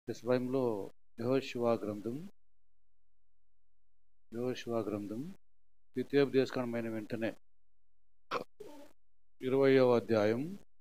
ఈ సమయంలో యహోశివా గ్రంథం యహోశివా గ్రంథం ద్వితీయోపదేశకరమైన వెంటనే ఇరవయో అధ్యాయం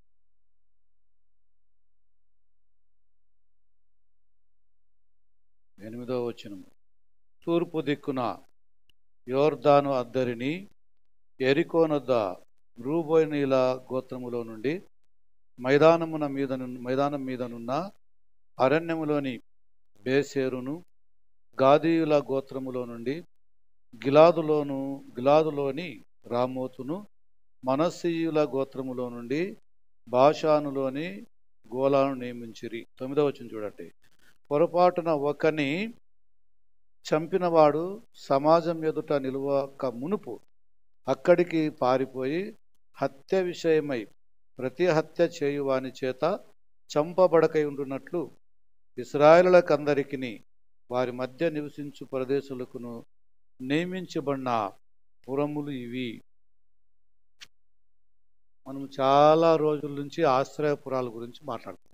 ఎనిమిదో వచనం తూర్పు దిక్కున యోర్దాను అద్దరిని ఎరికోనొద్ద రూబోయినీల గోత్రములో నుండి మైదానమున మీద మైదానం మీదనున్న అరణ్యములోని బేసేరును గాదీయుల గోత్రములో నుండి గిలాదులోను గిలాదులోని రామోతును మనస్సీయుల గోత్రములో నుండి భాషానులోని గోలాను నియమించిరి తొమ్మిదవ వచ్చిన చూడండి పొరపాటున ఒకని చంపినవాడు సమాజం ఎదుట నిలువక మునుపు అక్కడికి పారిపోయి హత్య విషయమై ప్రతి హత్య చేయువాని చేత చంపబడకై ఉండున్నట్లు ఇస్రాయలులకందరికిని వారి మధ్య నివసించు ప్రదేశులకును నియమించబడిన పురములు ఇవి మనం చాలా రోజుల నుంచి ఆశ్రయపురాల గురించి మాట్లాడుతున్నాం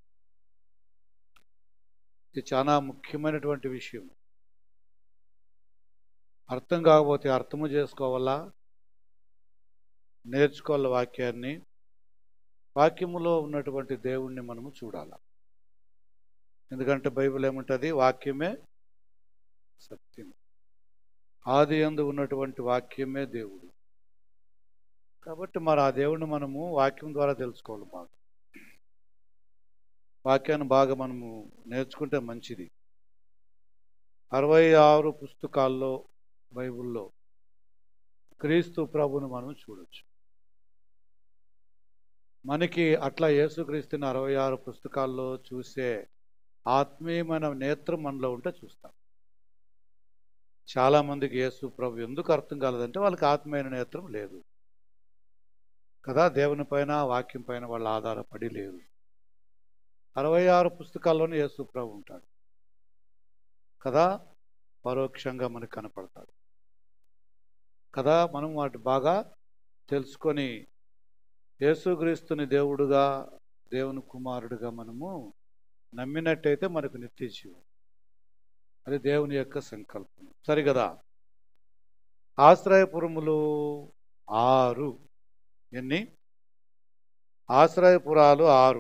ఇది చాలా ముఖ్యమైనటువంటి విషయం అర్థం కాకపోతే అర్థము చేసుకోవాలా నేర్చుకోవాలి వాక్యాన్ని వాక్యములో ఉన్నటువంటి దేవుణ్ణి మనము చూడాలి ఎందుకంటే బైబిల్ ఏముంటుంది వాక్యమే సత్యం ఆది ఎందు ఉన్నటువంటి వాక్యమే దేవుడు కాబట్టి మరి ఆ దేవుడిని మనము వాక్యం ద్వారా తెలుసుకోవాలి బాగా వాక్యాన్ని బాగా మనము నేర్చుకుంటే మంచిది అరవై ఆరు పుస్తకాల్లో బైబిల్లో క్రీస్తు ప్రభుని మనం చూడొచ్చు మనకి అట్లా యేసుక్రీస్తుని అరవై ఆరు పుస్తకాల్లో చూసే ఆత్మీయమైన నేత్రం మనలో ఉంటే చూస్తాం చాలామందికి యేసు ప్రభు ఎందుకు అర్థం కాలేదంటే వాళ్ళకి ఆత్మీయమైన నేత్రం లేదు కదా దేవుని పైన వాక్యం పైన వాళ్ళు ఆధారపడి లేరు అరవై ఆరు పుస్తకాల్లోనే యేసు ప్రభు ఉంటాడు కదా పరోక్షంగా మనకు కనపడతాడు కదా మనం వాటి బాగా తెలుసుకొని యేసుక్రీస్తుని దేవుడుగా దేవుని కుమారుడుగా మనము నమ్మినట్టయితే మనకు నిత్య జీవం అది దేవుని యొక్క సంకల్పం సరి కదా ఆశ్రయపురములు ఆరు ఎన్ని ఆశ్రయపురాలు ఆరు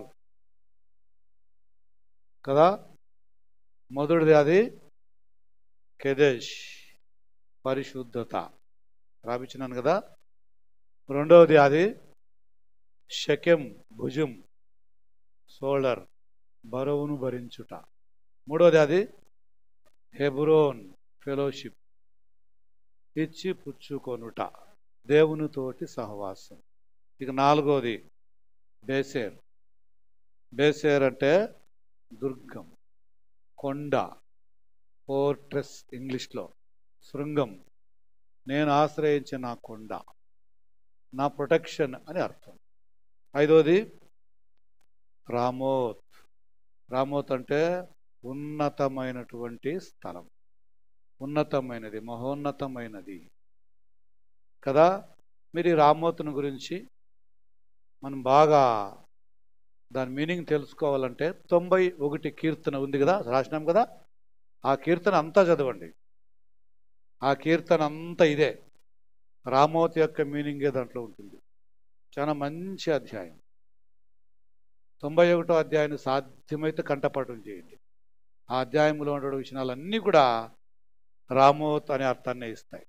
కదా మొదటిది అది కెదేష్ పరిశుద్ధత రాపించినాను కదా రెండవది అది షకెం భుజం షోల్డర్ బరువును భరించుట మూడవది అది హెబ్రోన్ ఫెలోషిప్ ఇచ్చి పుచ్చుకొనుట దేవునితోటి సహవాసం ఇక నాలుగోది బేసేర్ బేసేర్ అంటే దుర్గం కొండ ఫోర్ట్రెస్ ఇంగ్లీష్లో శృంగం నేను ఆశ్రయించిన నా కొండ నా ప్రొటెక్షన్ అని అర్థం ఐదోది రామోత్ రామోత్ అంటే ఉన్నతమైనటువంటి స్థలం ఉన్నతమైనది మహోన్నతమైనది కదా మీరు ఈ రామోతుని గురించి మనం బాగా దాని మీనింగ్ తెలుసుకోవాలంటే తొంభై ఒకటి కీర్తన ఉంది కదా రాసినాం కదా ఆ కీర్తన అంతా చదవండి ఆ కీర్తన అంతా ఇదే రామోత్ యొక్క మీనింగే దాంట్లో ఉంటుంది చాలా మంచి అధ్యాయం తొంభై ఒకటో అధ్యాయాన్ని సాధ్యమైతే కంఠపాఠం చేయండి ఆ అధ్యాయంలో ఉన్న విషయాలన్నీ కూడా రామోత్ అనే అర్థాన్ని ఇస్తాయి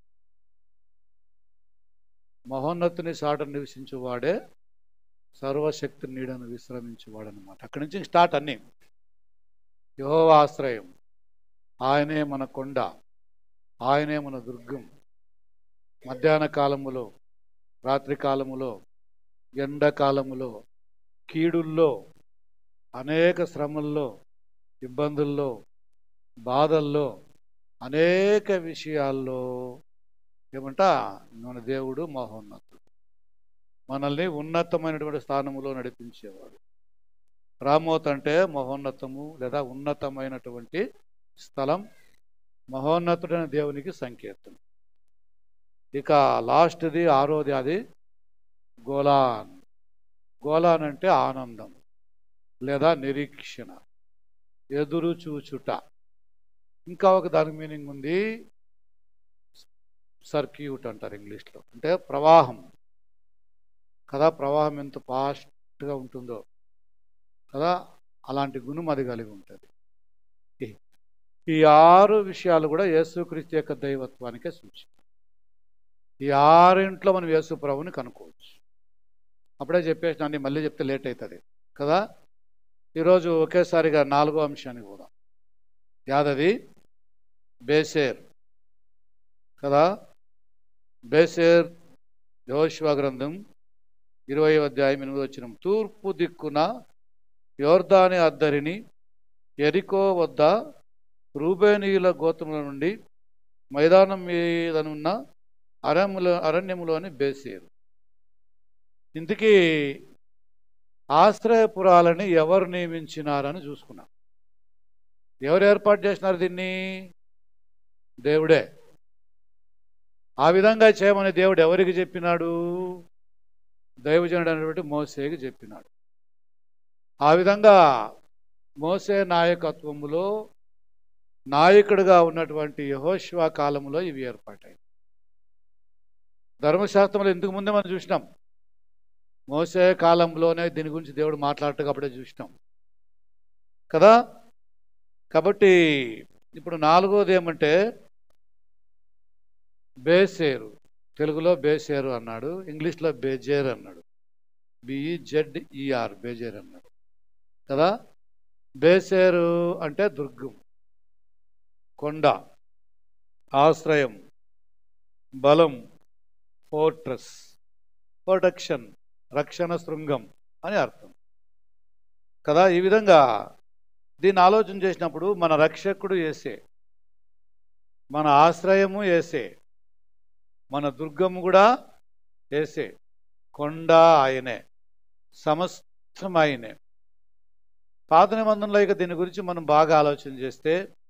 మహోన్నతుని సాట నివసించువాడే సర్వశక్తి నీడను విశ్రమించువాడనమాట అక్కడి నుంచి స్టార్ట్ అన్నీ యహోవాశ్రయం ఆయనే మన కొండ ఆయనే మన దుర్గం మధ్యాహ్న కాలములో రాత్రి కాలములో ఎండాకాలములో కీడుల్లో అనేక శ్రమల్లో ఇబ్బందుల్లో బాధల్లో అనేక విషయాల్లో ఏమంట మన దేవుడు మహోన్నతుడు మనల్ని ఉన్నతమైనటువంటి స్థానములో నడిపించేవాడు రామోత్ అంటే మహోన్నతము లేదా ఉన్నతమైనటువంటి స్థలం మహోన్నతుడైన దేవునికి సంకేతం ఇక లాస్ట్ది ఆరోది అది గోలాన్ గోలాన్ అంటే ఆనందం లేదా నిరీక్షణ ఎదురు చూచుట ఇంకా ఒక దాని మీనింగ్ ఉంది సర్క్యూట్ అంటారు ఇంగ్లీష్లో అంటే ప్రవాహం కదా ప్రవాహం ఎంత ఫాస్ట్గా ఉంటుందో కదా అలాంటి గుణం అది కలిగి ఉంటుంది ఈ- ఈ ఆరు విషయాలు కూడా యేసుక్రీస్తు యొక్క దైవత్వానికే సూచన ఈ ఆరింట్లో మనం యేసు ప్రభుని కనుక్కోవచ్చు అప్పుడే చెప్పేసినా మళ్ళీ చెప్తే లేట్ అవుతుంది కదా ఈరోజు ఒకేసారిగా నాలుగో అంశానికి పోదాం యాదది బేసేర్ కదా బేసేర్ యోశ్వ గ్రంథం ఇరవై అధ్యాయం ఎనిమిది వచ్చిన తూర్పు దిక్కున యోర్దాని అద్దరిని ఎరికో వద్ద రూబేనీయుల గోత్రముల నుండి మైదానం మీదనున్న అరణ్యములో అరణ్యములోని బేసేరు ఇంతకీ ఆశ్రయపురాలని ఎవరు నియమించినారని చూసుకున్నాం ఎవరు ఏర్పాటు చేసినారు దీన్ని దేవుడే ఆ విధంగా చేయమని దేవుడు ఎవరికి చెప్పినాడు దైవజనుడు అనేటువంటి మోసేకి చెప్పినాడు ఆ విధంగా మోసే నాయకత్వములో నాయకుడిగా ఉన్నటువంటి యహోశివా కాలంలో ఇవి ఏర్పాటాయి ధర్మశాస్త్రంలో ఇంతకు ముందే మనం చూసినాం మోసే కాలంలోనే దీని గురించి దేవుడు మాట్లాడటం అప్పుడే చూసినాం కదా కాబట్టి ఇప్పుడు నాలుగోది ఏమంటే బేసేరు తెలుగులో బేసేరు అన్నాడు ఇంగ్లీష్లో బేజేర్ అన్నాడు బిఈజెడ్ ఈఆర్ బేజేర్ అన్నాడు కదా బేసేరు అంటే దుర్గం కొండ ఆశ్రయం బలం ఫోర్ట్రస్ ప్రొటెక్షన్ రక్షణ శృంగం అని అర్థం కదా ఈ విధంగా దీన్ని ఆలోచన చేసినప్పుడు మన రక్షకుడు ఏసే మన ఆశ్రయము ఏసే మన దుర్గము కూడా ఏసే కొండ ఆయనే సమస్తం ఆయనే పాత నిబంధనలో ఇక దీని గురించి మనం బాగా ఆలోచన చేస్తే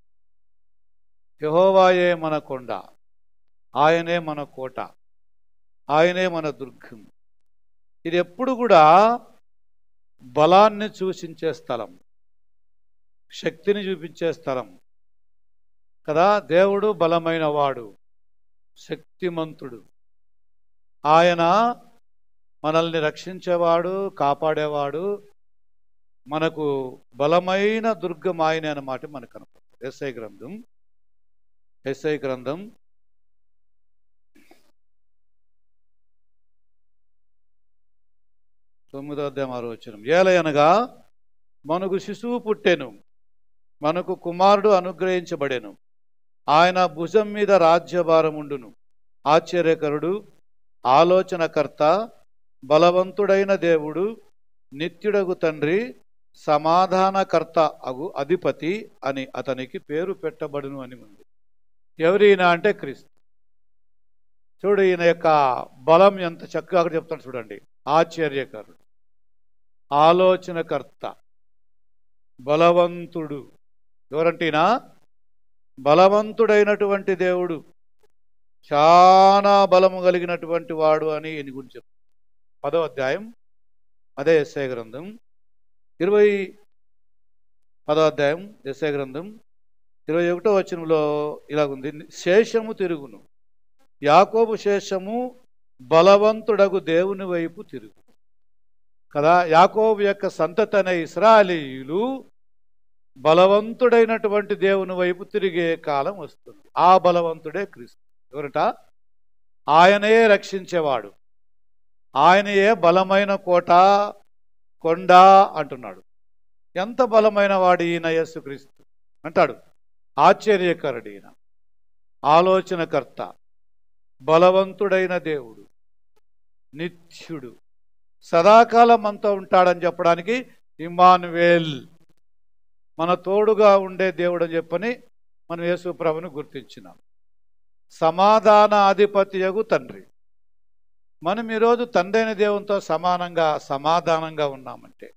యహోవాయే మన కొండ ఆయనే మన కోట ఆయనే మన దుర్గం ఇది ఎప్పుడు కూడా బలాన్ని సూచించే స్థలం శక్తిని చూపించే స్థలం కదా దేవుడు బలమైన వాడు శక్తిమంతుడు ఆయన మనల్ని రక్షించేవాడు కాపాడేవాడు మనకు బలమైన దుర్గం ఆయనే అన్నమాట మనకు కనపడుతుంది ఎస్ఐ గ్రంథం ఎస్ఐ గ్రంథం తొమ్మిదో అధ్యాయం ఆరో వచ్చిన ఏలయనగా మనకు శిశువు పుట్టెను మనకు కుమారుడు అనుగ్రహించబడెను ఆయన భుజం మీద రాజ్యభారముండును ఆశ్చర్యకరుడు ఆలోచనకర్త బలవంతుడైన దేవుడు నిత్యుడగు తండ్రి సమాధానకర్త అగు అధిపతి అని అతనికి పేరు పెట్టబడును అని ఉంది ఎవరైనా అంటే క్రీస్తు చూడు ఈయన యొక్క బలం ఎంత చక్కగా అక్కడ చెప్తాడు చూడండి ఆశ్చర్యకరుడు ఆలోచనకర్త బలవంతుడు ఎవరంటేనా బలవంతుడైనటువంటి దేవుడు చాలా బలము కలిగినటువంటి వాడు అని ఈయన గురించి చెప్తాడు పదో అధ్యాయం అదే ఎస్ఐ గ్రంథం ఇరవై పదో అధ్యాయం ఎస్ఐ గ్రంథం ఇరవై ఒకటో వచనంలో ఇలాగుంది శేషము తిరుగును యాకోబు శేషము బలవంతుడగు దేవుని వైపు తిరుగు కదా యాకోబు యొక్క సంతతి అనే ఇస్రాయలీయులు బలవంతుడైనటువంటి దేవుని వైపు తిరిగే కాలం వస్తుంది ఆ బలవంతుడే క్రీస్తు ఎవరట ఆయనే రక్షించేవాడు ఆయనయే బలమైన కోట కొండ అంటున్నాడు ఎంత బలమైన వాడు ఈయన యేసుక్రీస్తు అంటాడు ఆశ్చర్యకరుడు ఈయన ఆలోచనకర్త బలవంతుడైన దేవుడు నిత్యుడు సదాకాలం అంతా ఉంటాడని చెప్పడానికి ఇమానువేల్ మన తోడుగా ఉండే దేవుడు అని చెప్పని మనం యేసు ప్రభుని గుర్తించినాం సమాధాన అధిపతియగు తండ్రి మనం ఈరోజు తండ్రి అయిన దేవునితో సమానంగా సమాధానంగా ఉన్నామంటే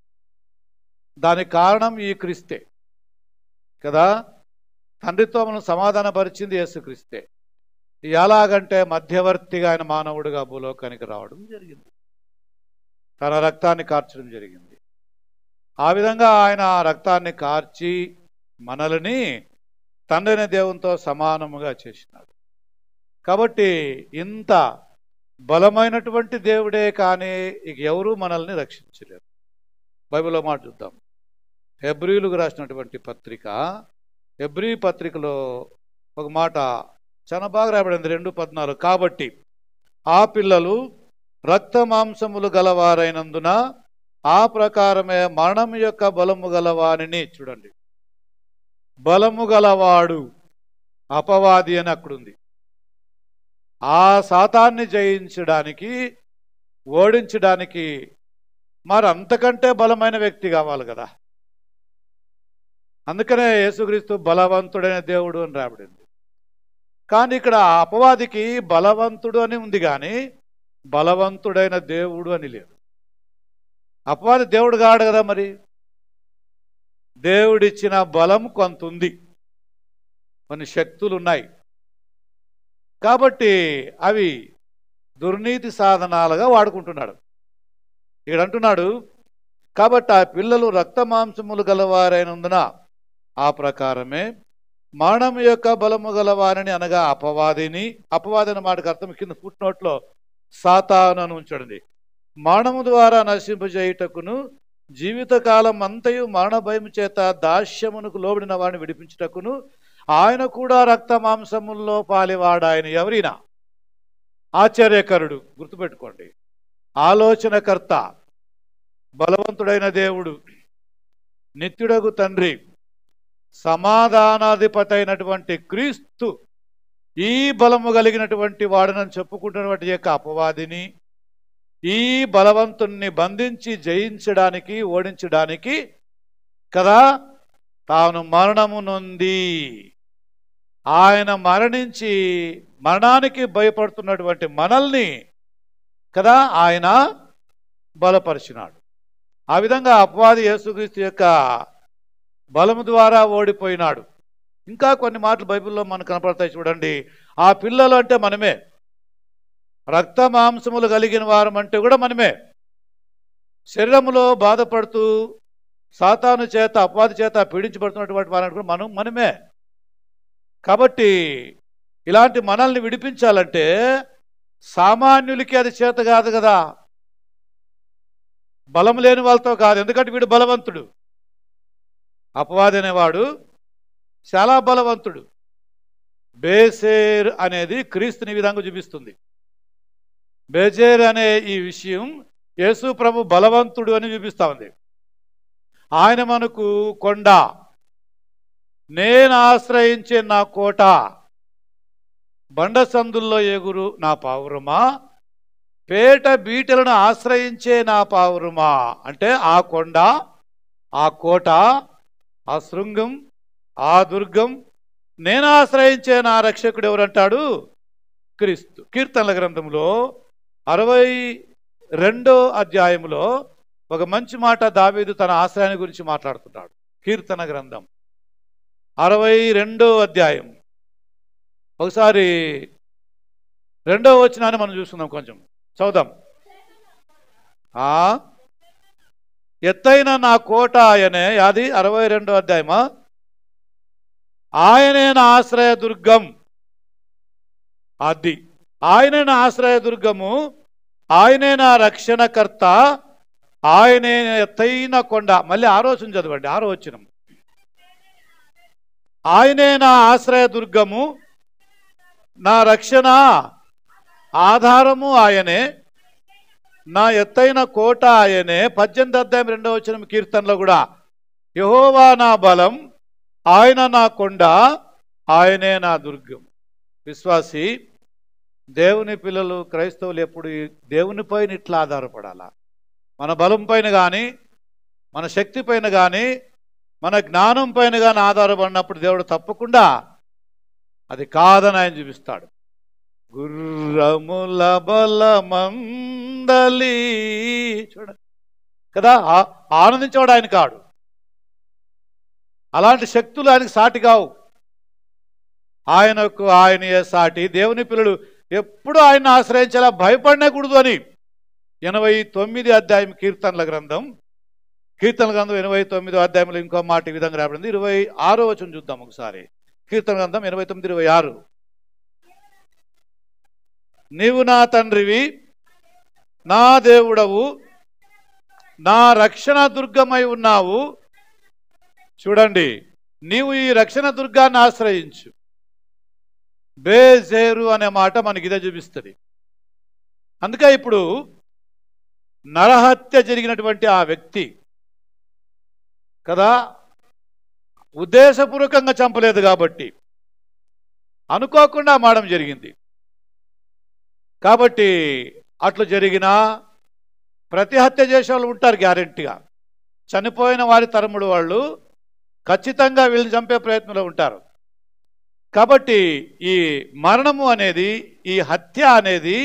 దానికి కారణం ఈ క్రీస్తే కదా తండ్రితో మనం సమాధానపరిచింది యేసుక్రీస్తే ఎలాగంటే మధ్యవర్తిగా ఆయన మానవుడిగా భూలోకానికి రావడం జరిగింది తన రక్తాన్ని కార్చడం జరిగింది ఆ విధంగా ఆయన రక్తాన్ని కార్చి మనల్ని తండ్రిని దేవునితో సమానముగా చేసినాడు కాబట్టి ఇంత బలమైనటువంటి దేవుడే కానీ ఇక ఎవరూ మనల్ని రక్షించలేరు బైబిల్లో మాట చూద్దాం హెబ్రిలకు రాసినటువంటి పత్రిక హెబ్రి పత్రికలో ఒక మాట చాలా బాగా రాబడింది రెండు పద్నాలుగు కాబట్టి ఆ పిల్లలు రక్త మాంసములు గలవారైనందున ఆ ప్రకారమే మరణం యొక్క బలము గలవానిని చూడండి బలము గలవాడు అపవాది అని అక్కడుంది ఆ శాతాన్ని జయించడానికి ఓడించడానికి మరి అంతకంటే బలమైన వ్యక్తి కావాలి కదా అందుకనే యేసుక్రీస్తు బలవంతుడైన దేవుడు అని రాబడింది కానీ ఇక్కడ అపవాదికి బలవంతుడు అని ఉంది కానీ బలవంతుడైన దేవుడు అని లేదు అపవాది దేవుడు కాడు కదా మరి దేవుడిచ్చిన బలం కొంత ఉంది కొన్ని శక్తులు ఉన్నాయి కాబట్టి అవి దుర్నీతి సాధనాలుగా వాడుకుంటున్నాడు ఇక్కడ అంటున్నాడు కాబట్టి ఆ పిల్లలు రక్త మాంసములు గలవారైనందున ఆ ప్రకారమే మరణం యొక్క బలము గలవారని అనగా అపవాదిని అపవాది అన్న మాటకు అర్థం కింద ఫుట్ నోట్లో సాతాను అని ఉంచండి మరణము ద్వారా నశింపజేయుటకును జీవితకాలం అంతయు మరణ భయం చేత దాస్యమునకు లోబడిన వాడిని విడిపించుటకును ఆయన కూడా రక్త మాంసముల్లో పాలివాడాయన ఎవరైనా ఆశ్చర్యకరుడు గుర్తుపెట్టుకోండి ఆలోచనకర్త బలవంతుడైన దేవుడు నిత్యుడగు తండ్రి సమాధానాధిపతి అయినటువంటి క్రీస్తు ఈ బలము కలిగినటువంటి వాడనని చెప్పుకుంటున్నటువంటి యొక్క అపవాదిని ఈ బలవంతుణ్ణి బంధించి జయించడానికి ఓడించడానికి కదా తాను మరణము నొంది ఆయన మరణించి మరణానికి భయపడుతున్నటువంటి మనల్ని కదా ఆయన బలపరిచినాడు ఆ విధంగా అపవాది యేసుక్రీస్తు యొక్క బలము ద్వారా ఓడిపోయినాడు ఇంకా కొన్ని మాటలు బైబిల్లో మనకు కనపడతాయి చూడండి ఆ పిల్లలు అంటే మనమే రక్త మాంసములు కలిగిన వారం అంటే కూడా మనమే శరీరములో బాధపడుతూ సాతాను చేత అపవాది చేత పీడించబడుతున్నటువంటి వారిని కూడా మనం మనమే కాబట్టి ఇలాంటి మనల్ని విడిపించాలంటే సామాన్యులకి అది చేత కాదు కదా బలం లేని వాళ్ళతో కాదు ఎందుకంటే వీడు బలవంతుడు అపవాది అనేవాడు చాలా బలవంతుడు బేసేర్ అనేది క్రీస్తుని ఈ విధంగా చూపిస్తుంది బేజేర్ అనే ఈ విషయం యేసు ప్రభు బలవంతుడు అని చూపిస్తా ఉంది ఆయన మనకు కొండ నేను ఆశ్రయించే నా కోట బండ సందుల్లో ఎగురు నా పావురమా పేట బీటలను ఆశ్రయించే నా పావురమా అంటే ఆ కొండ ఆ కోట ఆ శృంగం ఆ దుర్గం నేను ఆశ్రయించే నా రక్షకుడు ఎవరంటాడు క్రీస్తు కీర్తనల గ్రంథంలో అరవై రెండో అధ్యాయంలో ఒక మంచి మాట దావీదు తన ఆశ్రయాన్ని గురించి మాట్లాడుతున్నాడు కీర్తన గ్రంథం అరవై రెండో అధ్యాయం ఒకసారి రెండో వచ్చినాన్ని మనం చూస్తున్నాం కొంచెం చదుదాం ఆ ఎత్తైన నా కోట ఆయనే అది అరవై రెండో అధ్యాయమా ఆయనే నా ఆశ్రయ దుర్గం అది ఆయనే నా ఆశ్రయ దుర్గము ఆయనే నా రక్షణకర్త ఆయనే ఎత్తైన కొండ మళ్ళీ ఆరోచన చదవండి ఆరో వచ్చినం ఆయనే నా ఆశ్రయ దుర్గము నా రక్షణ ఆధారము ఆయనే నా ఎత్తైన కోట ఆయనే పద్దెనిమిది అధ్యాయం రెండవ వచ్చిన కీర్తనలో కూడా యహోవా నా బలం ఆయన నా కొండ ఆయనే నా దుర్గం విశ్వాసి దేవుని పిల్లలు క్రైస్తవులు ఎప్పుడు ఈ దేవునిపైన ఇట్లా ఆధారపడాలా మన బలం పైన కానీ మన శక్తి పైన కానీ మన జ్ఞానం పైన కానీ ఆధారపడినప్పుడు దేవుడు తప్పకుండా అది కాదని ఆయన చూపిస్తాడు గుర్రముల బలమందలి చూడ కదా ఆ- ఆనందించేవాడు ఆయన కాడు అలాంటి శక్తులు ఆయనకు సాటి కావు ఆయనకు ఆయనయే సాటి దేవుని పిల్లలు ఎప్పుడు ఆయన ఆశ్రయించేలా భయపడనేకూడదు అని ఎనభై తొమ్మిది అధ్యాయం కీర్తనల గ్రంథం కీర్తన గ్రంథం ఎనభై తొమ్మిదో అధ్యాయంలో ఇంకో మాట ఈ విధంగా రాబడింది ఇరవై ఆరో వచనం చూద్దాం ఒకసారి కీర్తన గ్రంథం ఎనభై తొమ్మిది ఇరవై ఆరు నీవు నా తండ్రివి నా దేవుడవు నా రక్షణ దుర్గమై ఉన్నావు చూడండి నీవు ఈ రక్షణ దుర్గాన్ని ఆశ్రయించు బేజేరు అనే మాట మనకి ఇదే చూపిస్తుంది అందుకే ఇప్పుడు నరహత్య జరిగినటువంటి ఆ వ్యక్తి కదా ఉద్దేశపూర్వకంగా చంపలేదు కాబట్టి అనుకోకుండా మాడం జరిగింది కాబట్టి అట్లు జరిగినా ప్రతి హత్య చేసే వాళ్ళు ఉంటారు గ్యారెంటీగా చనిపోయిన వారి తరముడు వాళ్ళు ఖచ్చితంగా వీళ్ళని చంపే ప్రయత్నంలో ఉంటారు కాబట్టి ఈ మరణము అనేది ఈ హత్య అనేది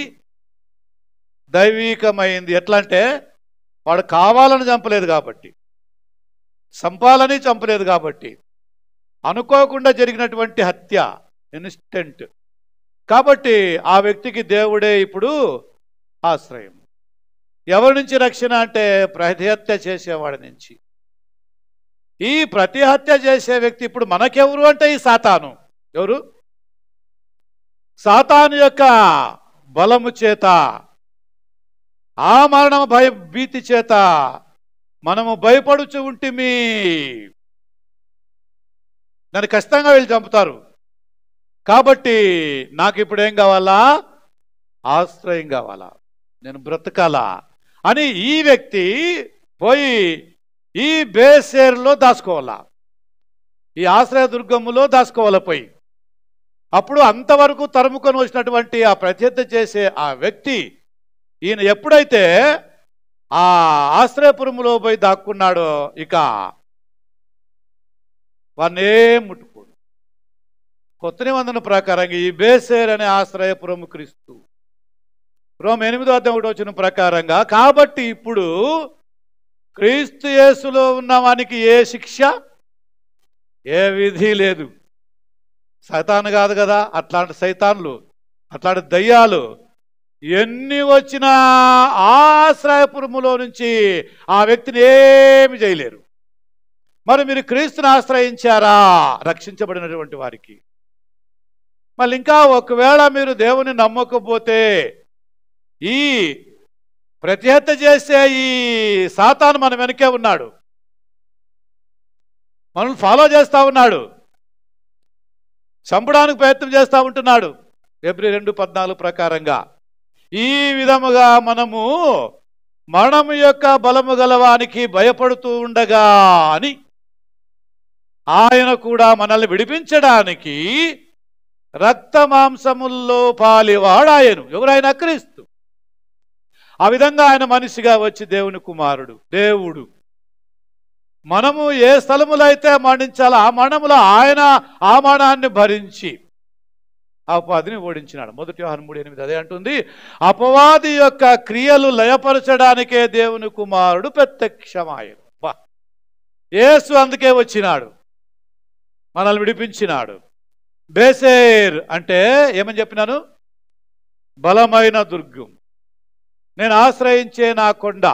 దైవీకమైంది ఎట్లా అంటే వాడు కావాలని చంపలేదు కాబట్టి చంపాలని చంపలేదు కాబట్టి అనుకోకుండా జరిగినటువంటి హత్య ఇన్స్టెంట్ కాబట్టి ఆ వ్యక్తికి దేవుడే ఇప్పుడు ఆశ్రయం ఎవరి నుంచి రక్షణ అంటే ప్రతి హత్య చేసేవాడి నుంచి ఈ ప్రతి హత్య చేసే వ్యక్తి ఇప్పుడు మనకెవరు అంటే ఈ సాతాను ఎవరు సాతాను యొక్క బలము చేత ఆ మరణం భయ భీతి చేత మనము భయపడుచు ఉంటిమి నన్ను ఖచ్చితంగా వీళ్ళు చంపుతారు కాబట్టి నాకు ఇప్పుడు ఏం కావాలా ఆశ్రయం కావాలా నేను బ్రతకాలా అని ఈ వ్యక్తి పోయి ఈ బేసేరులో దాచుకోవాలా ఈ ఆశ్రయ దుర్గములో దాచుకోవాలా పోయి అప్పుడు అంతవరకు తరుముకొని వచ్చినటువంటి ఆ ప్రత్యర్థ చేసే ఆ వ్యక్తి ఈయన ఎప్పుడైతే ఆ ఆశ్రయపురములో పోయి దాక్కున్నాడో ఇక వాన్నే ముట్టుకోడు కొత్త నిబంధన ప్రకారంగా ఈ బేసేర్ అనే ఆశ్రయపురము క్రీస్తు రోమ్ ఎనిమిదో అధ్యాయం ఒకటి వచ్చిన ప్రకారంగా కాబట్టి ఇప్పుడు క్రీస్తు యేసులో ఉన్నవానికి ఏ శిక్ష ఏ విధి లేదు సైతాను కాదు కదా అట్లాంటి సైతాన్లు అట్లాంటి దయ్యాలు ఎన్ని వచ్చినా ఆశ్రయపురములో నుంచి ఆ వ్యక్తిని ఏమి చేయలేరు మరి మీరు క్రీస్తుని ఆశ్రయించారా రక్షించబడినటువంటి వారికి మళ్ళీ ఇంకా ఒకవేళ మీరు దేవుని నమ్మకపోతే ఈ ప్రతిహత్య చేసే ఈ సాతాను మన వెనకే ఉన్నాడు మనల్ని ఫాలో చేస్తా ఉన్నాడు చంపడానికి ప్రయత్నం చేస్తూ ఉంటున్నాడు ఏప్రిల్ రెండు పద్నాలుగు ప్రకారంగా ఈ విధముగా మనము మరణము యొక్క బలము గలవానికి భయపడుతూ ఉండగా అని ఆయన కూడా మనల్ని విడిపించడానికి రక్త మాంసముల్లో పాలివాడాయను ఎవరైనా క్రీస్తు ఆ విధంగా ఆయన మనిషిగా వచ్చి దేవుని కుమారుడు దేవుడు మనము ఏ స్థలములో అయితే మరణించాలో ఆ మరణములో ఆయన ఆ మరణాన్ని భరించి అపవాదిని ఓడించినాడు మొదటి వ్యవహారం మూడు ఎనిమిది అదే అంటుంది అపవాది యొక్క క్రియలు లయపరచడానికే దేవుని కుమారుడు ప్రత్యక్షమాయను బా యేసు అందుకే వచ్చినాడు మనల్ని విడిపించినాడు బేసేర్ అంటే ఏమని చెప్పినాను బలమైన దుర్గం నేను ఆశ్రయించే నా కొండ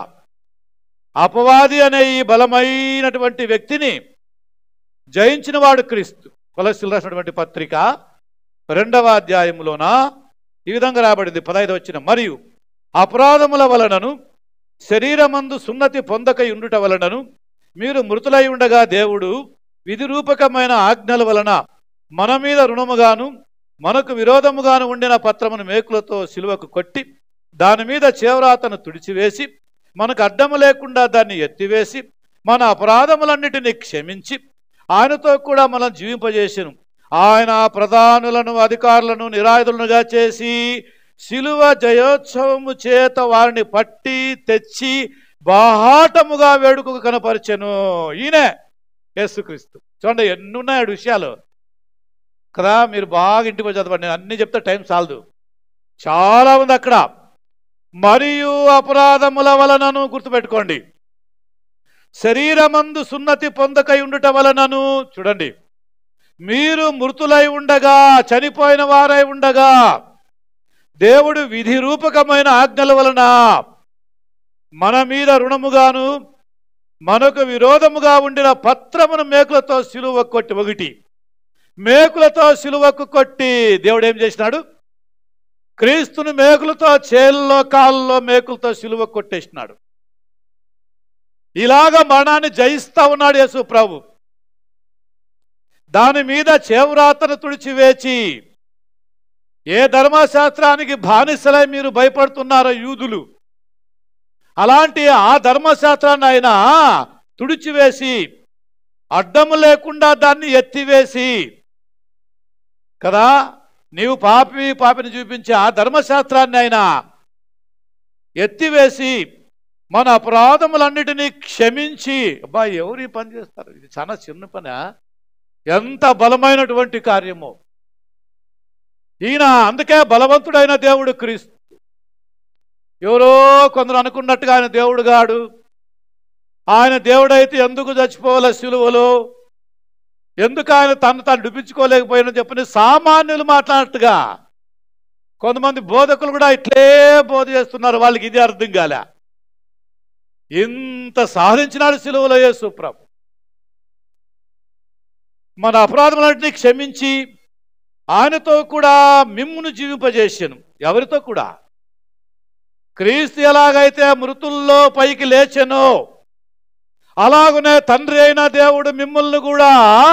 అపవాది అనే ఈ బలమైనటువంటి వ్యక్తిని జయించిన వాడు క్రీస్తు కొలసిల్ రాసినటువంటి పత్రిక రెండవ అధ్యాయంలోన ఈ విధంగా రాబడింది పదహైదు వచ్చిన మరియు అపరాధముల వలనను శరీరమందు సున్నతి పొందక ఉండుట వలనను మీరు మృతులై ఉండగా దేవుడు విధి రూపకమైన ఆజ్ఞల వలన మన మీద రుణముగాను మనకు విరోధముగాను ఉండిన పత్రమును మేకులతో సిలువకు కొట్టి దాని మీద చేవరాతను తుడిచివేసి మనకు అడ్డము లేకుండా దాన్ని ఎత్తివేసి మన అపరాధములన్నిటినీ క్షమించి ఆయనతో కూడా మనం జీవింపజేసెను ఆయన ప్రధానులను అధికారులను నిరాయుధులుగా చేసి శిలువ జయోత్సవము చేత వారిని పట్టి తెచ్చి బాహాటముగా వేడుకకు కనపరిచెను ఈయనే యేసుక్రీస్తు చూడండి ఎన్ని ఉన్నాయి ఆడు విషయాలు కదా మీరు బాగా ఇంటికి వచ్చి చదవండి నేను అన్ని చెప్తే టైం చాలదు చాలా ఉంది అక్కడ మరియు అపరాధముల వలనను గుర్తుపెట్టుకోండి శరీరమందు సున్నతి పొందకై ఉండుట వలనను చూడండి మీరు మృతులై ఉండగా చనిపోయిన వారై ఉండగా దేవుడు విధి రూపకమైన ఆజ్ఞల వలన మన మీద రుణముగాను మనకు విరోధముగా ఉండిన పత్రమును మేకులతో సిలువ కొట్టి ఒకటి మేకులతో సిలువకు కొట్టి దేవుడు ఏం చేసినాడు క్రీస్తుని మేకులతో చేల్లో కాళ్ళలో మేకులతో సిలువ కొట్టేసినాడు ఇలాగ మరణాన్ని జయిస్తా ఉన్నాడు యేసు ప్రభు దాని మీద చేవ్రాతను తుడిచివేచి ఏ ధర్మశాస్త్రానికి బానిసలై మీరు భయపడుతున్నారో యూదులు అలాంటి ఆ ధర్మశాస్త్రాన్ని ఆయన తుడిచివేసి అడ్డము లేకుండా దాన్ని ఎత్తివేసి కదా నీవు పాపి పాపిని చూపించే ఆ ధర్మశాస్త్రాన్ని ఆయన ఎత్తివేసి మన అపరాధములన్నిటినీ క్షమించి అబ్బా ఎవరు ఈ పని చేస్తారు ఇది చాలా చిన్న పని ఎంత బలమైనటువంటి కార్యమో ఈయన అందుకే బలవంతుడైన దేవుడు క్రీస్తు ఎవరో కొందరు అనుకున్నట్టుగా ఆయన దేవుడు గాడు ఆయన దేవుడైతే ఎందుకు చచ్చిపోవాలి సిలువలో ఎందుకు ఆయన తను తాను డుపించుకోలేకపోయినా చెప్పని సామాన్యులు మాట్లాడినట్టుగా కొంతమంది బోధకులు కూడా ఇట్లే బోధ చేస్తున్నారు వాళ్ళకి ఇది అర్థం కాలే ఇంత సాధించినాడు సిలువలో యేసు ప్రభు మన అపరాధములన్నింటినీ క్షమించి ఆయనతో కూడా మిమ్మును జీవింపజేసాను ఎవరితో కూడా క్రీస్తు ఎలాగైతే మృతుల్లో పైకి లేచెనో అలాగనే తండ్రి అయిన దేవుడు మిమ్మల్ని కూడా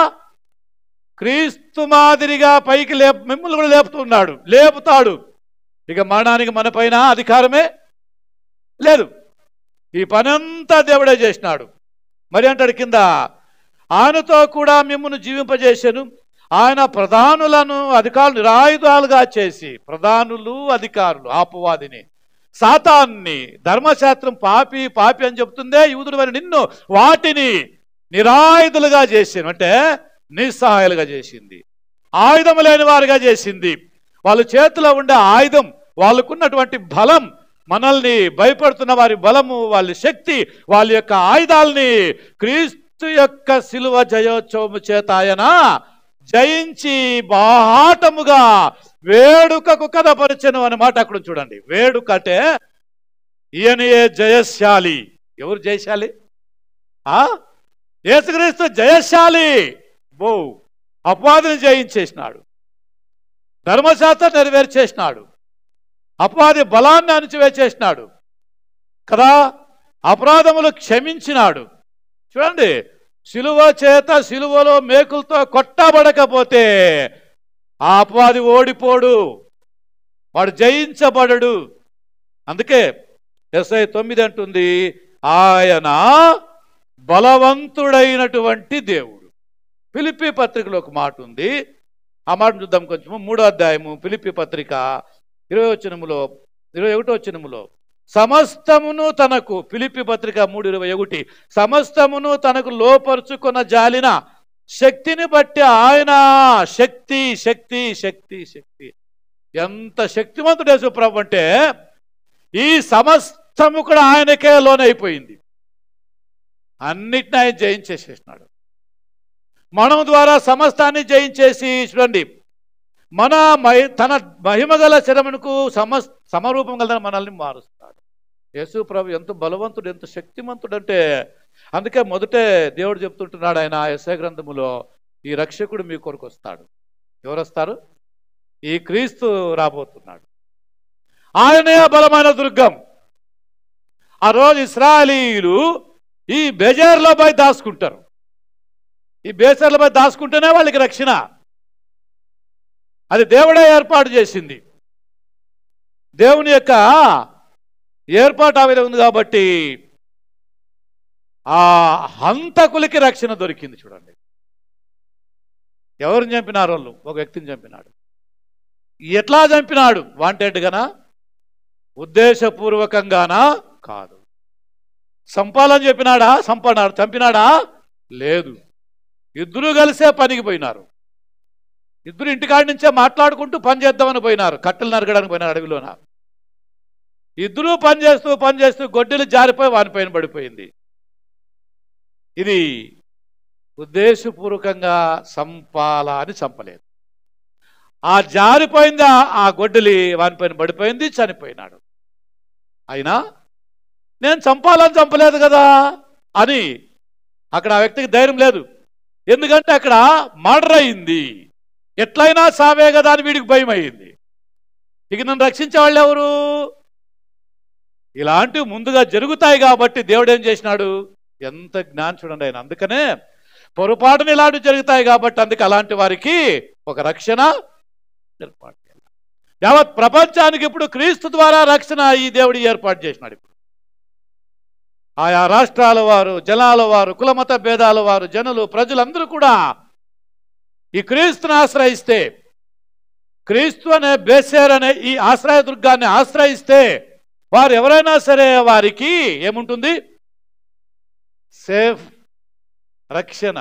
క్రీస్తు మాదిరిగా పైకి లేపు మిమ్మల్ని కూడా లేపుతున్నాడు లేపుతాడు ఇక మరణానికి మన పైన అధికారమే లేదు ఈ పనంతా దేవుడే చేసినాడు మరి అంటాడు కింద ఆయనతో కూడా మిమ్మల్ని జీవింపజేశాను ఆయన ప్రధానులను అధికారులు నిరాయుధాలుగా చేసి ప్రధానులు అధికారులు ఆపవాదిని సాతాన్ని ధర్మశాస్త్రం పాపి పాపి అని చెప్తుందే యూదుడు అని నిన్ను వాటిని నిరాయుధులుగా చేసాను అంటే నిస్సహాయాలుగా చేసింది ఆయుధం లేని వారుగా చేసింది వాళ్ళ చేతిలో ఉండే ఆయుధం వాళ్ళకున్నటువంటి బలం మనల్ని భయపడుతున్న వారి బలము వాళ్ళ శక్తి వాళ్ళ యొక్క ఆయుధాలని క్రీస్తు యొక్క శిలువ జయోత్సవము చేత ఆయన జయించి బాహాటముగా వేడుకకు కథపరచను అనే మాట అక్కడ చూడండి వేడుక అంటే ఈయనయే జయశాలి ఎవరు జయశాలి ఆ యేసుక్రీస్తు జయశాలి బో అపవాదిని జయించేసినాడు ధర్మశాస్త్రం నెరవేర్చేసినాడు అపవాది బలాన్ని అణిచివేచేసినాడు కదా అపరాధములు క్షమించినాడు చూడండి సిలువ చేత సిలువలో మేకులతో కొట్టబడకపోతే ఆ అపవాది ఓడిపోడు వాడు జయించబడడు అందుకే ఎస్ఐ తొమ్మిది అంటుంది ఆయన బలవంతుడైనటువంటి దేవుడు పిలిపి పత్రికలో ఒక మాట ఉంది ఆ మాట చూద్దాం కొంచెము మూడో అధ్యాయము పిలిపి పత్రిక ఇరవై వచనములో ఇరవై ఒకటో వచనములో సమస్తమును తనకు పిలిపి పత్రిక మూడు ఇరవై ఒకటి సమస్తమును తనకు లోపరుచుకున్న జాలిన శక్తిని బట్టి ఆయన శక్తి శక్తి శక్తి శక్తి ఎంత శక్తివంతుడు యేసుప్రభు అంటే ఈ సమస్తము కూడా ఆయనకే లోనైపోయింది అన్నిటిని ఆయన జయించేసేసినాడు మనం ద్వారా సమస్తాన్ని జయించేసి చూడండి మన మహి తన మహిమగల శరమునకు సమ సమరూపం గల మనల్ని మారుస్తాడు యేసు ప్రభు ఎంత బలవంతుడు ఎంత శక్తిమంతుడు అంటే అందుకే మొదటే దేవుడు చెప్తుంటున్నాడు ఆయన ఎస్ఐ గ్రంథములో ఈ రక్షకుడు మీ కొరకు వస్తాడు ఎవరు వస్తారు ఈ క్రీస్తు రాబోతున్నాడు ఆయనే బలమైన దుర్గం ఆ రోజు ఇస్రాయలీలు ఈ బెజార్లో పోయి దాచుకుంటారు ఈ బేసర్ల పోయి దాచుకుంటేనే వాళ్ళకి రక్షణ అది దేవుడే ఏర్పాటు చేసింది దేవుని యొక్క ఏర్పాటు ఆ విధంగా ఉంది కాబట్టి ఆ హంతకులకి రక్షణ దొరికింది చూడండి ఎవరిని చంపినారు వాళ్ళు ఒక వ్యక్తిని చంపినాడు ఎట్లా చంపినాడు వాంటెడ్గానా ఉద్దేశపూర్వకంగానా కాదు సంపాలని చెప్పినాడా సంపన్నాడు చంపినాడా లేదు ఇద్దరు కలిసే పనికి పోయినారు ఇద్దరు ఇంటికాడి నుంచే మాట్లాడుకుంటూ పని చేద్దామని పోయినారు కట్టెలు నరగడానికి పోయినారు అడవిలోన ఇద్దరూ పని చేస్తూ పని చేస్తూ గొడ్డలు జారిపోయి వానిపైన పడిపోయింది ఇది ఉద్దేశపూర్వకంగా సంపాల అని చంపలేదు ఆ జారిపోయింది ఆ- ఆ గొడ్డలి వానిపైన పడిపోయింది చనిపోయినాడు అయినా నేను చంపాలని చంపలేదు కదా అని అక్కడ ఆ వ్యక్తికి ధైర్యం లేదు ఎందుకంటే అక్కడ మర్డర్ అయింది ఎట్లయినా సావే కదా అని వీడికి భయం అయింది ఇక నన్ను రక్షించే వాళ్ళు ఎవరు ఇలాంటివి ముందుగా జరుగుతాయి కాబట్టి దేవుడు ఏం చేసినాడు ఎంత జ్ఞానం చూడండి ఆయన అందుకనే పొరపాటున ఇలాంటివి జరుగుతాయి కాబట్టి అందుకే అలాంటి వారికి ఒక రక్షణ ఏర్పాటు చేయాలి. యావత్ ప్రపంచానికి ఇప్పుడు క్రీస్తు ద్వారా రక్షణ ఈ దేవుడు ఏర్పాటు చేసినాడు ఇప్పుడు ఆయా రాష్ట్రాల వారు జనాల వారు కులమత భేదాల వారు జనులు ప్రజలందరూ కూడా ఈ క్రీస్తుని ఆశ్రయిస్తే క్రీస్తు అనే బేసేర్ అనే ఈ ఆశ్రయ దుర్గాన్ని ఆశ్రయిస్తే వారు ఎవరైనా సరే వారికి ఏముంటుంది సేఫ్ రక్షణ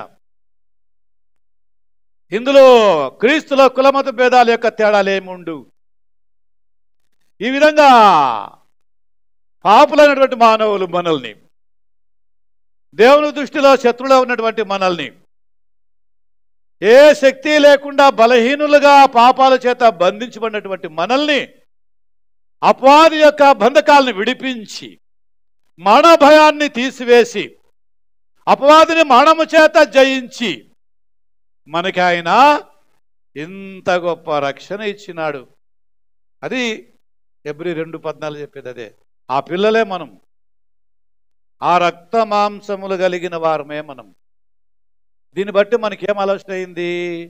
ఇందులో క్రీస్తులో కులమత భేదాల యొక్క తేడాలు ఏముండు ఈ విధంగా పాపులైనటువంటి మానవులు మనల్ని దేవుని దృష్టిలో శత్రులో ఉన్నటువంటి మనల్ని ఏ శక్తి లేకుండా బలహీనులుగా పాపాల చేత బంధించబడినటువంటి మనల్ని అపవాది యొక్క బంధకాలను విడిపించి మరణ భయాన్ని తీసివేసి అపవాదిని మరణము చేత జయించి మనకి ఆయన ఇంత గొప్ప రక్షణ ఇచ్చినాడు అది ఎబ్రి రెండు పద్నాలుగు చెప్పేది అదే ఆ పిల్లలే మనం ఆ రక్త మాంసములు కలిగిన వారమే మనం దీన్ని బట్టి మనకేం ఆలోచన అయింది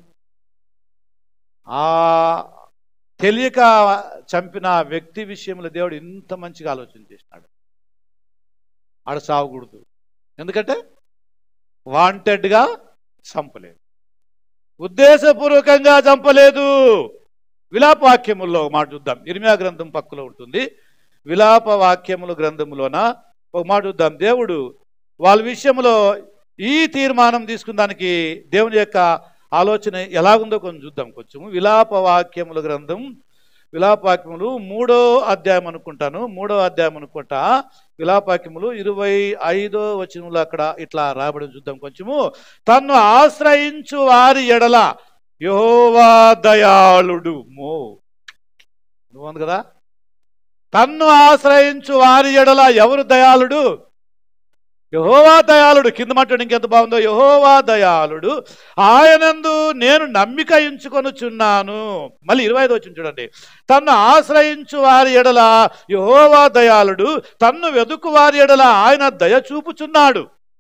ఆ తెలియక చంపిన ఆ వ్యక్తి విషయంలో దేవుడు ఇంత మంచిగా ఆలోచన చేసినాడు ఆడ సావకూడదు ఎందుకంటే వాంటెడ్గా చంపలేదు ఉద్దేశపూర్వకంగా చంపలేదు విలాప వాక్యముల్లో ఒక మాట చూద్దాం ఇర్మియా గ్రంథం పక్కలో ఉంటుంది విలాప వాక్యముల గ్రంథములోన ఒక మాట చూద్దాం దేవుడు వాళ్ళ విషయంలో ఈ తీర్మానం తీసుకున్న దానికి దేవుని యొక్క ఆలోచన ఎలాగుందో కొంచెం చూద్దాం కొంచెము విలాప వాక్యముల గ్రంథం విలాప వాక్యములు మూడో అధ్యాయం అనుకుంటాను మూడో అధ్యాయం అనుకుంటా విలాపాక్యములు ఇరవై ఐదో వచనములు అక్కడ ఇట్లా రాబడి చూద్దాం కొంచెము తన్ను ఆశ్రయించు వారి ఎడల యహోవా దయాళుడు మో నువ్వు కదా తన్ను ఆశ్రయించు వారి ఎడల ఎవరు దయాళుడు యహోవా దయాళుడు కింద మాట ఇంకెంత బాగుందో యహోవా దయాళుడు ఆయనందు నేను నమ్మిక ఉంచుకొనుచున్నాను మళ్ళీ ఇరవై ఐదు వచ్చింది చూడండి తన్ను ఆశ్రయించు వారి ఎడల యహోవా దయాళుడు తన్ను వెదుకు వారి ఎడల ఆయన దయ చూపుచున్నాడు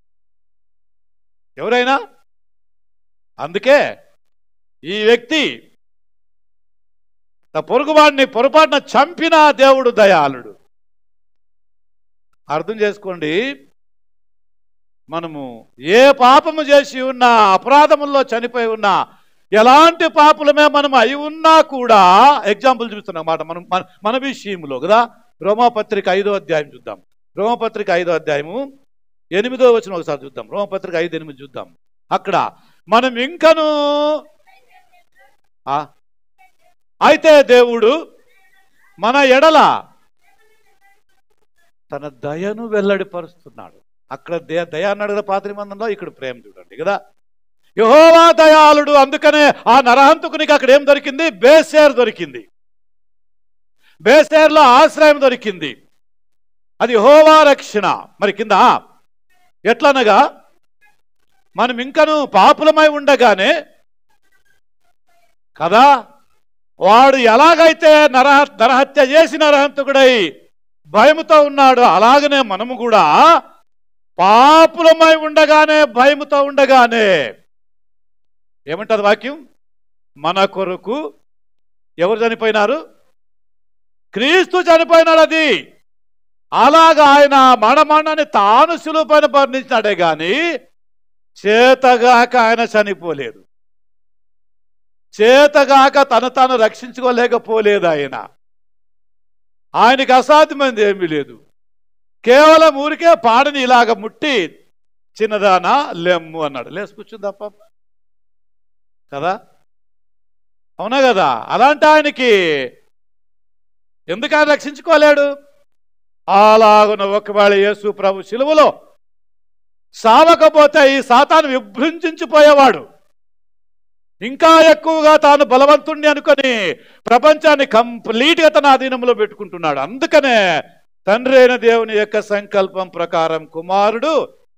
ఎవరైనా అందుకే ఈ వ్యక్తి తన పొరుగువాడిని పొరపాటున చంపిన దేవుడు దయాళుడు అర్థం చేసుకోండి మనము ఏ పాపము చేసి ఉన్నా అపరాధముల్లో చనిపోయి ఉన్నా ఎలాంటి పాపులమే మనం అయి ఉన్నా కూడా ఎగ్జాంపుల్ చూపిస్తున్నాం మాట మనం మన మన విషయంలో కదా రోమాపత్రిక ఐదో అధ్యాయం చూద్దాం రోమపత్రిక ఐదో అధ్యాయము ఎనిమిదో వచ్చిన ఒకసారి చూద్దాం రోమపత్రిక ఐదు ఎనిమిది చూద్దాం అక్కడ మనం ఇంకను ఆ, అయితే దేవుడు మన ఎడల తన దయను వెల్లడిపరుస్తున్నాడు అక్కడ దయ దయ అన్నాడు కదా పాత నిబంధనలో ఇక్కడ ప్రేమ చూడండి కదా యహోవా దయాళుడు అందుకనే ఆ నరహంతుకునికి అక్కడ ఏం దొరికింది బేసేర్ దొరికింది బేసేర్లో ఆశ్రయం దొరికింది అది యహోవా రక్షణ మరి కింద ఎట్లనగా మనం ఇంకను పాపులమై ఉండగానే కదా వాడు ఎలాగైతే నర నరహత్య చేసి నరహంతకుడై భయముతో ఉన్నాడు అలాగనే మనము కూడా పాపులమై ఉండగానే భయముతో ఉండగానే ఏమంటారు వాక్యం మన కొరకు ఎవరు చనిపోయినారు క్రీస్తు చనిపోయినాడు అది అలాగా ఆయన మరణమరణాన్ని తాను సులువు పైన వర్ణించినాడే గాని చేతగాక ఆయన చనిపోలేదు చేతగాక తను తాను రక్షించుకోలేకపోలేదు ఆయన ఆయనకి అసాధ్యమైనది ఏమీ లేదు కేవలం ఊరికే పాడని ఇలాగ ముట్టి చిన్నదానా లెమ్ము అన్నాడు లేసి కూర్చుందప్ప కదా అవునా కదా అలాంటి ఆయనకి ఎందుకు ఆయన రక్షించుకోలేడు అలాగున ఒకవేళ యేసు ప్రభు సిలువలో సావకపోతే ఈ సాతాను విభృంజించిపోయేవాడు ఇంకా ఎక్కువగా తాను బలవంతుణ్ణి అనుకొని ప్రపంచాన్ని కంప్లీట్గా తన అధీనంలో పెట్టుకుంటున్నాడు అందుకనే తండ్రి అయిన దేవుని యొక్క సంకల్పం ప్రకారం కుమారుడు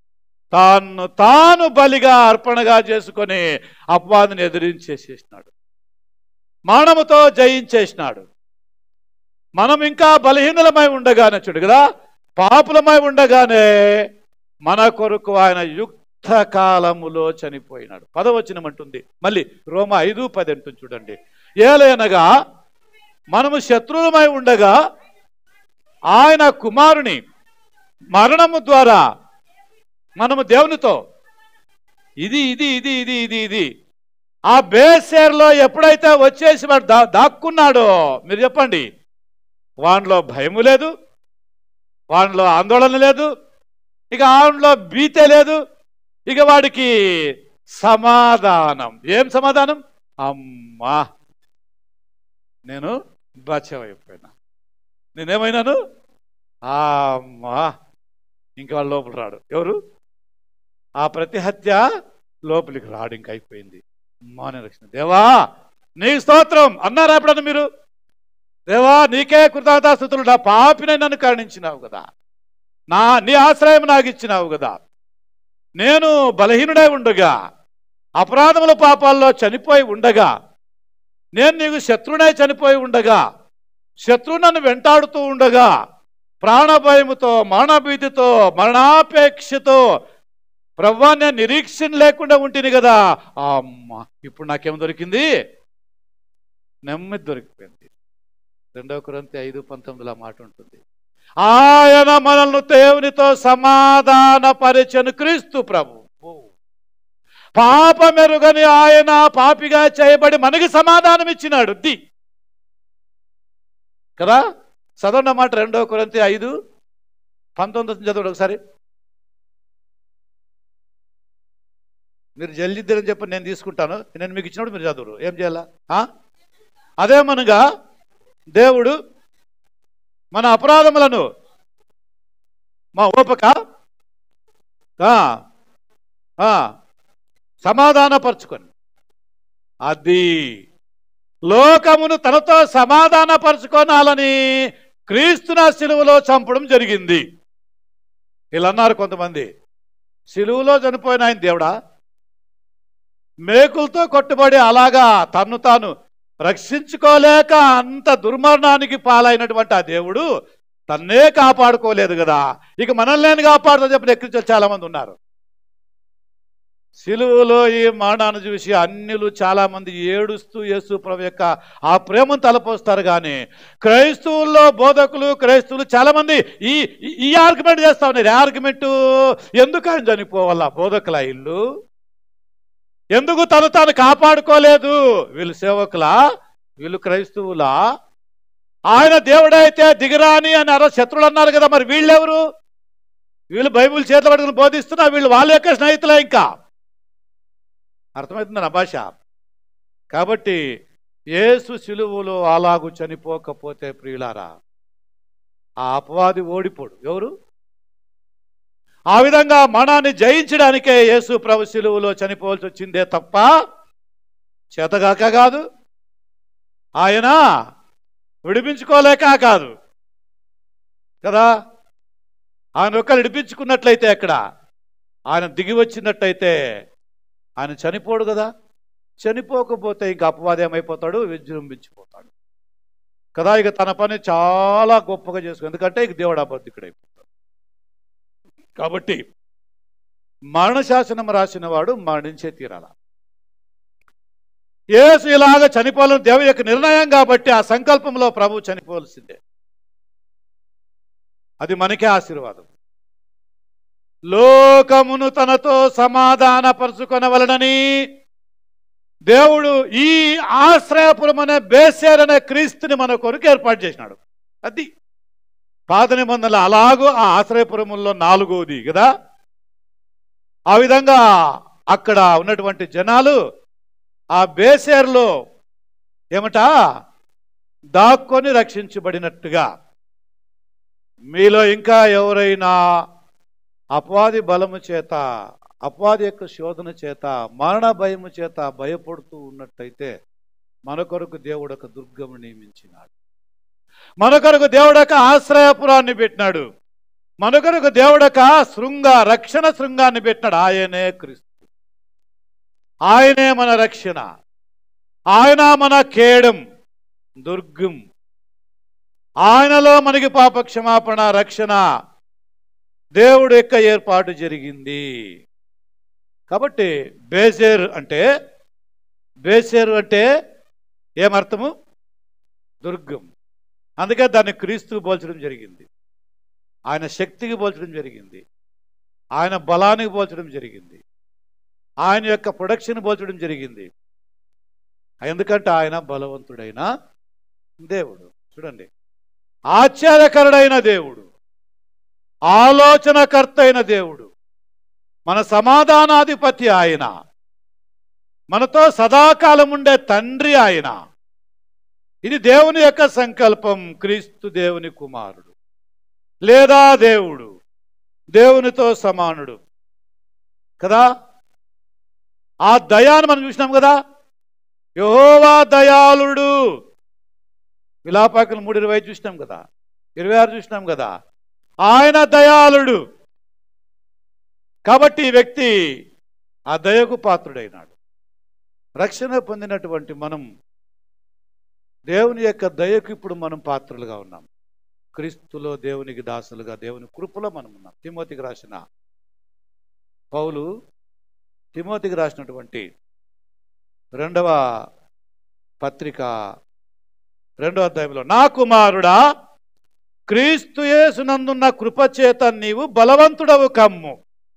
తాను తాను బలిగా అర్పణగా చేసుకొని అపవాదిని ఎదిరించేసేసినాడు మరణముతో జయించేసినాడు మనం ఇంకా బలహీనులమై ఉండగానే చూడు కదా పాపులమై ఉండగానే మన కొరకు ఆయన యుక్త కాలములో చనిపోయినాడు పదవచనం అంటుంది మళ్ళీ రోమ ఐదు పది అంటుంది చూడండి ఏలైనగా మనము శత్రువులమై ఉండగా ఆయన కుమారుని మరణము ద్వారా మనము దేవునితో ఇది ఇది ఇది ఇది ఇది ఇది ఆ బేసేర్లో ఎప్పుడైతే వచ్చేసి వాడు దా దాక్కున్నాడో మీరు చెప్పండి వానిలో భయము లేదు వానిలో ఆందోళన లేదు ఇక ఆవిడలో భీతే లేదు ఇక వాడికి సమాధానం ఏం సమాధానం అమ్మా నేను బచ్చమైపోయినా నేనేమైనాను అమ్మా ఇంకా వాడు లోపల రాడు ఎవరు ఆ ప్రతి హత్య లోపలికి రాడు ఇంక అయిపోయింది అమ్మా నేను రక్షణ దేవా నీకు స్తోత్రం అన్నారా ఎప్పుడన్నా మీరు దేవా నీకే కృతజ్ఞతాస్థుతులు నా పాపినే నన్ను కరుణించినావు కదా నా నీ ఆశ్రయం నాకు ఇచ్చినావు కదా నేను బలహీనుడై ఉండగా అపరాధముల పాపాల్లో చనిపోయి ఉండగా నేను నీకు శత్రునై చనిపోయి ఉండగా శత్రువు నన్ను వెంటాడుతూ ఉండగా ప్రాణభయముతో మరణభీతితో మరణాపేక్షతో ప్రవ్వా నేను నిరీక్షణ లేకుండా ఉంటుంది కదా అమ్మ ఇప్పుడు నాకేం దొరికింది నెమ్మది దొరికిపోయింది రెండవ కురంతి ఐదు పంతొమ్మిదిలో మాట ఉంటుంది ఆయన మనల్ని దేవునితో సమాధాన పరిచను క్రీస్తు ప్రభు పాపమెరుగని ఆయన పాపిగా చేయబడి మనకి సమాధానం ఇచ్చినాడు ది కదా చదవండి మాట రెండవ కురంతి ఐదు పంతొమ్మిది చదవండి ఒకసారి మీరు జల్దిద్దని చెప్పి నేను తీసుకుంటాను నేను మీకు ఇచ్చినప్పుడు మీరు చదువురు ఏం చేయాలా ఆ? అదేమనగా దేవుడు మన అపరాధములను మా ఓపక ఆ, ఆ, సమాధానపరచుకొని అది లోకమును తనతో సమాధానపరచుకోనాలని క్రీస్తున సిలువలో చంపడం జరిగింది ఇలా అన్నారు కొంతమంది సిలువలో చనిపోయిన ఆయన దేవుడా మేకులతో కొట్టుబడి అలాగా తన్ను తాను రక్షించుకోలేక అంత దుర్మరణానికి పాలైనటువంటి ఆ దేవుడు తన్నే కాపాడుకోలేదు కదా ఇక మనల్ని కాపాడుతో చెప్పిన ఎక్కించే చాలా మంది ఉన్నారు సిలువలో ఈ మరణాన్ని చూసి అన్యులు చాలా మంది ఏడుస్తూ యేసు ప్రభు యొక్క ఆ ప్రేమను తలపోస్తారు కానీ క్రైస్తవుల్లో బోధకులు క్రైస్తవులు చాలా మంది ఈ ఈ- ఈ ఆర్గ్యుమెంట్ చేస్తా ఉన్నారు ఈ ఆర్గ్యుమెంట్ ఎందుకు ఆయన చనిపోవాలా బోధకుల ఇల్లు ఎందుకు తను తాను కాపాడుకోలేదు వీళ్ళు సేవకులా వీళ్ళు క్రైస్తవులా ఆయన దేవుడైతే దిగరాని అని అర శత్రులు అన్నారు కదా మరి వీళ్ళెవరు వీళ్ళు బైబిల్ చేతులు పట్టుకుని బోధిస్తున్నా వీళ్ళు వాళ్ళ యొక్క స్నేహితులే ఇంకా అర్థమవుతుంది నా భాష కాబట్టి యేసు సిలువులో అలాగు చనిపోకపోతే ప్రియులారా ఆ అపవాది ఓడిపోడు ఎవరు ఆ విధంగా మనాన్ని జయించడానికే యేసు ప్రభు సిలువలో చనిపోవాల్సి వచ్చిందే తప్ప చేతగాక కాదు ఆయన విడిపించుకోలేక కాదు కదా ఆయన ఒక్కరు విడిపించుకున్నట్లయితే అక్కడ ఆయన దిగి వచ్చినట్టయితే ఆయన చనిపోడు కదా చనిపోకపోతే ఇంక అపవాది ఏమైపోతాడు విజృంభించిపోతాడు కదా ఇక తన పని చాలా గొప్పగా చేసుకో ఎందుకంటే ఇక దేవుడు అబద్ధికుడైపోతాడు కాబట్టి మరణశాసనం రాసిన వాడు మరణించే తీరాల యేసు ఇలాగ చనిపోవాలని దేవుని యొక్క నిర్ణయం కాబట్టి ఆ సంకల్పంలో ప్రభు చనిపోవలసిందే అది మనకే ఆశీర్వాదం లోకమును తనతో సమాధానపరుచుకొనవలనని దేవుడు ఈ ఆశ్రయపురం అనే బేసేర్ అనే క్రీస్తుని మన కొరకు ఏర్పాటు చేసినాడు అది పాత నిబంధనలు అలాగూ ఆ ఆశ్రయపురముల్లో నాలుగోది కదా ఆ విధంగా అక్కడ ఉన్నటువంటి జనాలు ఆ బేసేర్లో ఏమట దాక్కొని రక్షించబడినట్టుగా మీలో ఇంకా ఎవరైనా అపవాది బలము చేత అపవాది యొక్క శోధన చేత మరణ భయము చేత భయపడుతూ ఉన్నట్టయితే మన కొరకు దేవుడు ఒక దుర్గము నియమించినాడు మన కొరకు దేవుడు ఒక ఆశ్రయపురాన్ని పెట్టినాడు మనకొరకు దేవుడొక శృంగ రక్షణ శృంగాన్ని పెట్టినాడు ఆయనే క్రీస్తు ఆయనే మన రక్షణ ఆయన మన కేడం దుర్గం ఆయనలో మనకి పాప క్షమాపణ రక్షణ దేవుడు యొక్క ఏర్పాటు జరిగింది కాబట్టి బేసేర్ అంటే బేసేరు అంటే ఏమర్థము దుర్గం అందుకే దాన్ని క్రీస్తుకు పోల్చడం జరిగింది ఆయన శక్తికి పోల్చడం జరిగింది ఆయన బలానికి పోల్చడం జరిగింది ఆయన యొక్క ప్రొడక్షన్ పోల్చడం జరిగింది ఎందుకంటే ఆయన బలవంతుడైన దేవుడు చూడండి ఆశ్చర్యకరుడైన దేవుడు ఆలోచనకర్త అయిన దేవుడు మన సమాధానాధిపతి ఆయన మనతో సదాకాలం ఉండే తండ్రి ఆయన ఇది దేవుని యొక్క సంకల్పం క్రీస్తు దేవుని కుమారుడు లేదా దేవుడు దేవునితో సమానుడు కదా ఆ దయాన్ని మనం చూసినాం కదా యహోవా దయాళుడు విలాపాకలు మూడు ఇరవై చూసినాం కదా ఇరవై ఆరు చూసినాం కదా ఆయన దయాళుడు కాబట్టి ఈ వ్యక్తి ఆ దయకు పాత్రుడైనాడు రక్షణ పొందినటువంటి మనం దేవుని యొక్క దయకు ఇప్పుడు మనం పాత్రలుగా ఉన్నాం క్రీస్తులో దేవునికి దాసులుగా దేవుని కృపలో మనం ఉన్నాం తిమోతికి రాసిన పౌలు తిమోతికి రాసినటువంటి రెండవ పత్రిక రెండవ అధ్యాయంలో నా కుమారుడా క్రీస్తు యేసునందున్న కృపచేత నీవు బలవంతుడవు కమ్ము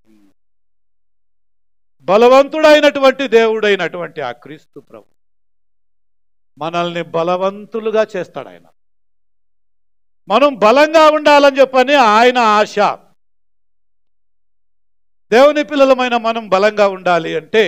బలవంతుడైనటువంటి దేవుడైనటువంటి ఆ క్రీస్తు ప్రభు మనల్ని బలవంతులుగా చేస్తాడు ఆయన మనం బలంగా ఉండాలని చెప్పని ఆయన ఆశ దేవుని పిల్లలమైన మనం బలంగా ఉండాలి అంటే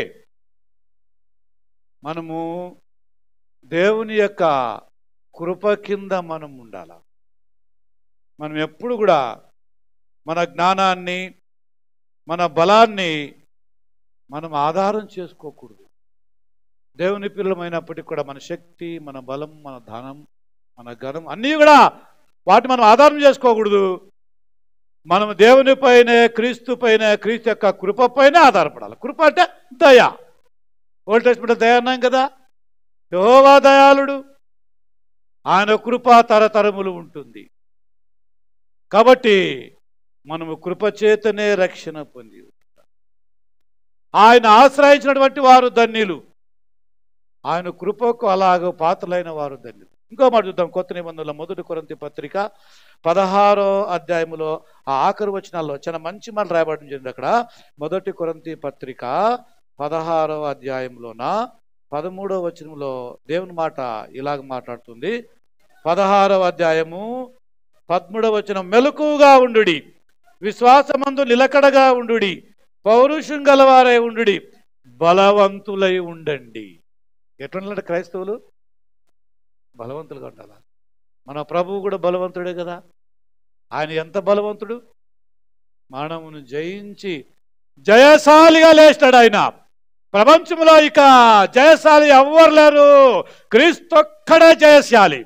మనము దేవుని యొక్క కృప కింద మనం ఉండాల మనం ఎప్పుడు కూడా మన జ్ఞానాన్ని మన బలాన్ని మనం ఆధారం చేసుకోకూడదు దేవుని పిల్లలమైనప్పటికీ కూడా మన శక్తి మన బలం మన ధనం మన ఘనం అన్నీ కూడా వాటి మనం ఆధారం చేసుకోకూడదు మనం దేవుని పైనే క్రీస్తు పైన క్రీస్తు యొక్క కృప పైన ఆధారపడాలి కృప అంటే దయ ఓల్డ్ టెస్ట్మెంట్ దయ అన్నాం కదా యెహోవా దయాళుడు ఆయన కృప తరతరములు ఉంటుంది కాబట్టి మనము కృప చేతనే రక్షణ పొంది ఉంటాం. ఆయన ఆశ్రయించినటువంటి వారు ధన్యులు ఆయన కృపకు అలాగ పాత్రలైన వారు ధన్యులు ఇంకో మాట చూద్దాం కొత్త నిబంధనల మొదటి కొరంతి పత్రిక పదహారో అధ్యాయములో ఆ ఆఖరి వచనాల్లో చాలా మంచి మాట రాయబడడం జరిగింది అక్కడ మొదటి కొరంతి పత్రిక పదహారో అధ్యాయంలోన పదమూడో వచనంలో దేవుని మాట ఇలాగ మాట్లాడుతుంది పదహారవ అధ్యాయము పదమూడవ వచనం మెలకుగా ఉండుడి విశ్వాసమందు నిలకడగా ఉండుడి పౌరుషం గలవారై ఉండుడి బలవంతులై ఉండండి ఎట్లున్నాడు క్రైస్తవులు బలవంతులుగా ఉండాలా మన ప్రభువు కూడా బలవంతుడే కదా ఆయన ఎంత బలవంతుడు మానవును జయించి జయశాలిగా లేస్తాడు ఆయన ప్రపంచంలో ఇక జయశాలి ఎవ్వరు లేరు క్రీస్తు ఒక్కడే జయశాలి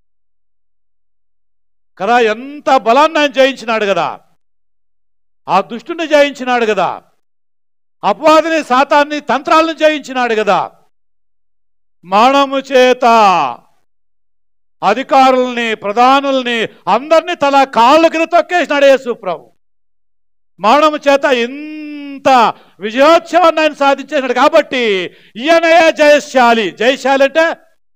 కదా ఎంత బలాన్ని ఆయన జయించినాడు కదా ఆ దుష్టుని జయించినాడు కదా అపవాదిని సాతాన్ని తంత్రాలను జయించినాడు కదా మానము చేత అధికారుల్ని ప్రధానుల్ని అందరినీ తల కాళ్ళ కింద తొక్కేసినాడు యేసు ప్రభు మానము చేత ఇంత విజయోత్సవాన్ని ఆయన సాధించేసినాడు కాబట్టి ఈయనయే జయశాలి జయశాలి అంటే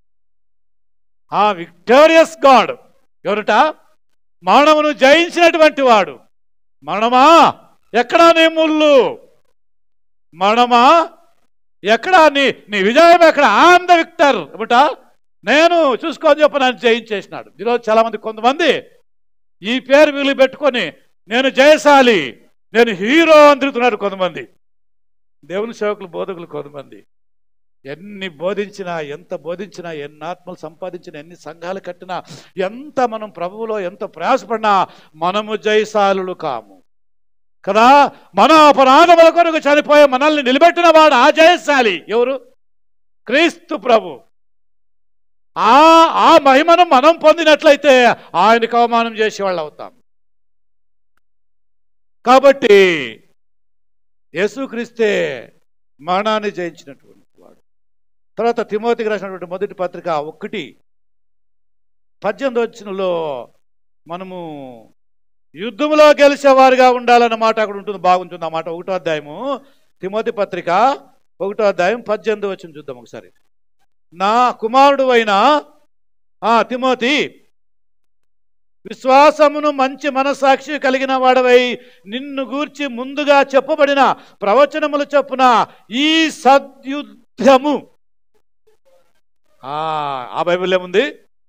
ఆ విక్టోరియస్ గాడ్ ఎవరట మానవును జయించినటువంటి వాడు మరణమా ఎక్కడా నీ ముళ్ళు మరణమా ఎక్కడా నీ నీ విజయం ఎక్కడ ఆమ్ ద విక్టర్ ఏమిట నేను చూసుకొని చెప్పి నన్ను జయించేసినాడు ఈరోజు చాలా మంది కొంతమంది ఈ పేరు వీళ్ళు పెట్టుకొని నేను జయశాలి నేను హీరో అని తిరుగుతున్నారు కొంతమంది దేవుని సేవకులు బోధకులు కొంతమంది ఎన్ని బోధించినా ఎంత బోధించినా ఎన్ని ఆత్మలు సంపాదించినా ఎన్ని సంఘాలు కట్టినా ఎంత మనం ప్రభువులో ఎంత ప్రయాసపడినా మనము జయశాలులు కాము కదా మన అపరాధముల కొరకు చనిపోయే మనల్ని నిలబెట్టిన వాడు ఆ జయశాలి ఎవరు క్రీస్తు ప్రభు ఆ ఆ మహిమను మనం పొందినట్లయితే ఆయనకు అవమానం చేసేవాళ్ళు అవుతాం కాబట్టి యేసుక్రీస్తే మరణాన్ని జయించినటువంటి వాడు తర్వాత తిమోతికి రాసినటువంటి మొదటి పత్రిక ఒకటి పద్దెనిమిది వచ్చినలో మనము యుద్ధంలో గెలిచేవారుగా ఉండాలన్న మాట అక్కడ ఉంటుంది బాగుంటుంది ఆ మాట ఒకటో అధ్యాయము తిమోతి పత్రిక ఒకటో అధ్యాయం పద్దెనిమిది వచ్చిన చూద్దాం ఒకసారి నా కుమారుడు అయిన ఆ తిమోతి విశ్వాసమును మంచి మనసాక్షి కలిగిన వాడవై నిన్ను గూర్చి ముందుగా చెప్పబడిన ప్రవచనములు చొప్పున ఈ సద్యుద్ధము ఆ ఆ బైబిల్ ఏముంది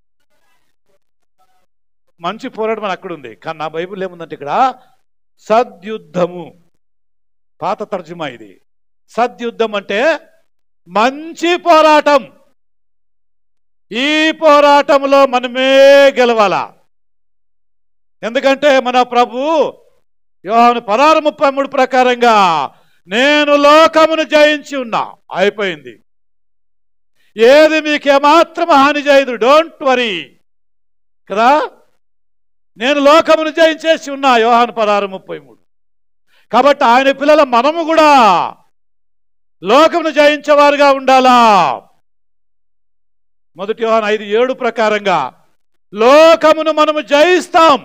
మంచి పోరాటం అని అక్కడ ఉంది కానీ నా బైబిల్ ఏముందంటే ఇక్కడ సద్యుద్ధము పాత తర్జుమా ఇది సద్యుద్ధం అంటే మంచి పోరాటం ఈ పోరాటంలో మనమే గెలవాలా ఎందుకంటే మన ప్రభు యోహాను పదహారు ముప్పై మూడు ప్రకారంగా నేను లోకమును జయించి ఉన్నా అయిపోయింది ఏది మీకు ఏమాత్రం హాని చేయదు డోంట్ వరీ కదా నేను లోకమును జయించేసి ఉన్నా యోహాను పదహారు ముప్పై మూడు కాబట్టి ఆయన పిల్లల మనము కూడా లోకమును జయించేవారుగా ఉండాలా మొదటి యోహాను ఐదు ఏడు ప్రకారంగా లోకమును మనము జయిస్తాం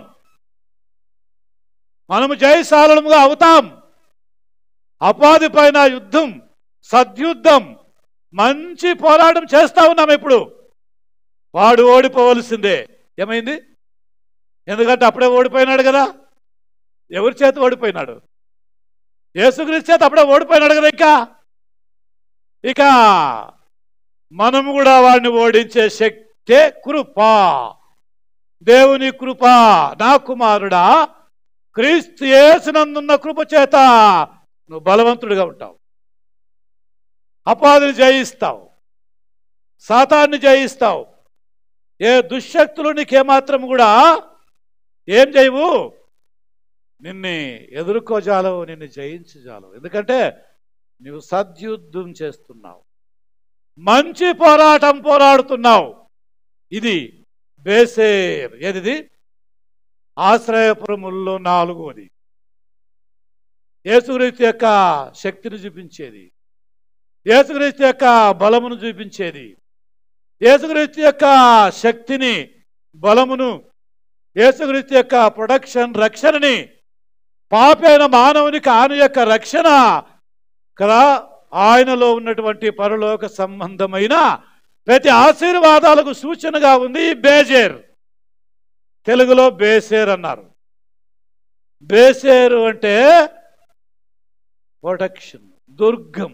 మనము జయశాలముగా అవుతాం అపాధి పైన యుద్ధం సద్యుద్ధం మంచి పోరాటం చేస్తా ఉన్నాం ఇప్పుడు వాడు ఓడిపోవలసిందే ఏమైంది ఎందుకంటే అప్పుడే ఓడిపోయినాడు కదా ఎవరి చేత ఓడిపోయినాడు యేసుక్రీస్తు చేత అప్పుడే ఓడిపోయినాడు కదా ఇంకా ఇక మనము కూడా వాడిని ఓడించే శక్తే కృప దేవుని కృప నా కుమారుడా క్రీస్తు యేసునందున్న కృప చేత నువ్వు బలవంతుడిగా ఉంటావు అపాధిని జయిస్తావు సాతాన్ని జయిస్తావు ఏ దుశ్శక్తులు నీకేమాత్రం కూడా ఏం చేయవు నిన్ను ఎదుర్కోజాలవు నిన్ను జయించజాలవు ఎందుకంటే నువ్వు సద్యుద్ధం చేస్తున్నావు మంచి పోరాటం పోరాడుతున్నావు ఇది బేసేర్ ఏదిది ఆశ్రయపురముల్లో నాలుగోది యేసుక్రీస్తు యొక్క శక్తిని చూపించేది యేసుక్రీస్తు యొక్క బలమును చూపించేది యేసుక్రీస్తు యొక్క శక్తిని బలమును యేసుక్రీస్తు యొక్క ప్రొడక్షన్ రక్షణని పాపైన మానవునికి ఆయన యొక్క రక్షణ కదా ఆయనలో ఉన్నటువంటి పరలోక సంబంధమైన ప్రతి ఆశీర్వాదాలకు సూచనగా ఉంది ఈ బేజేర్ తెలుగులో బేసేర్ అన్నారు బేసేరు అంటే ప్రొటెక్షన్ దుర్గం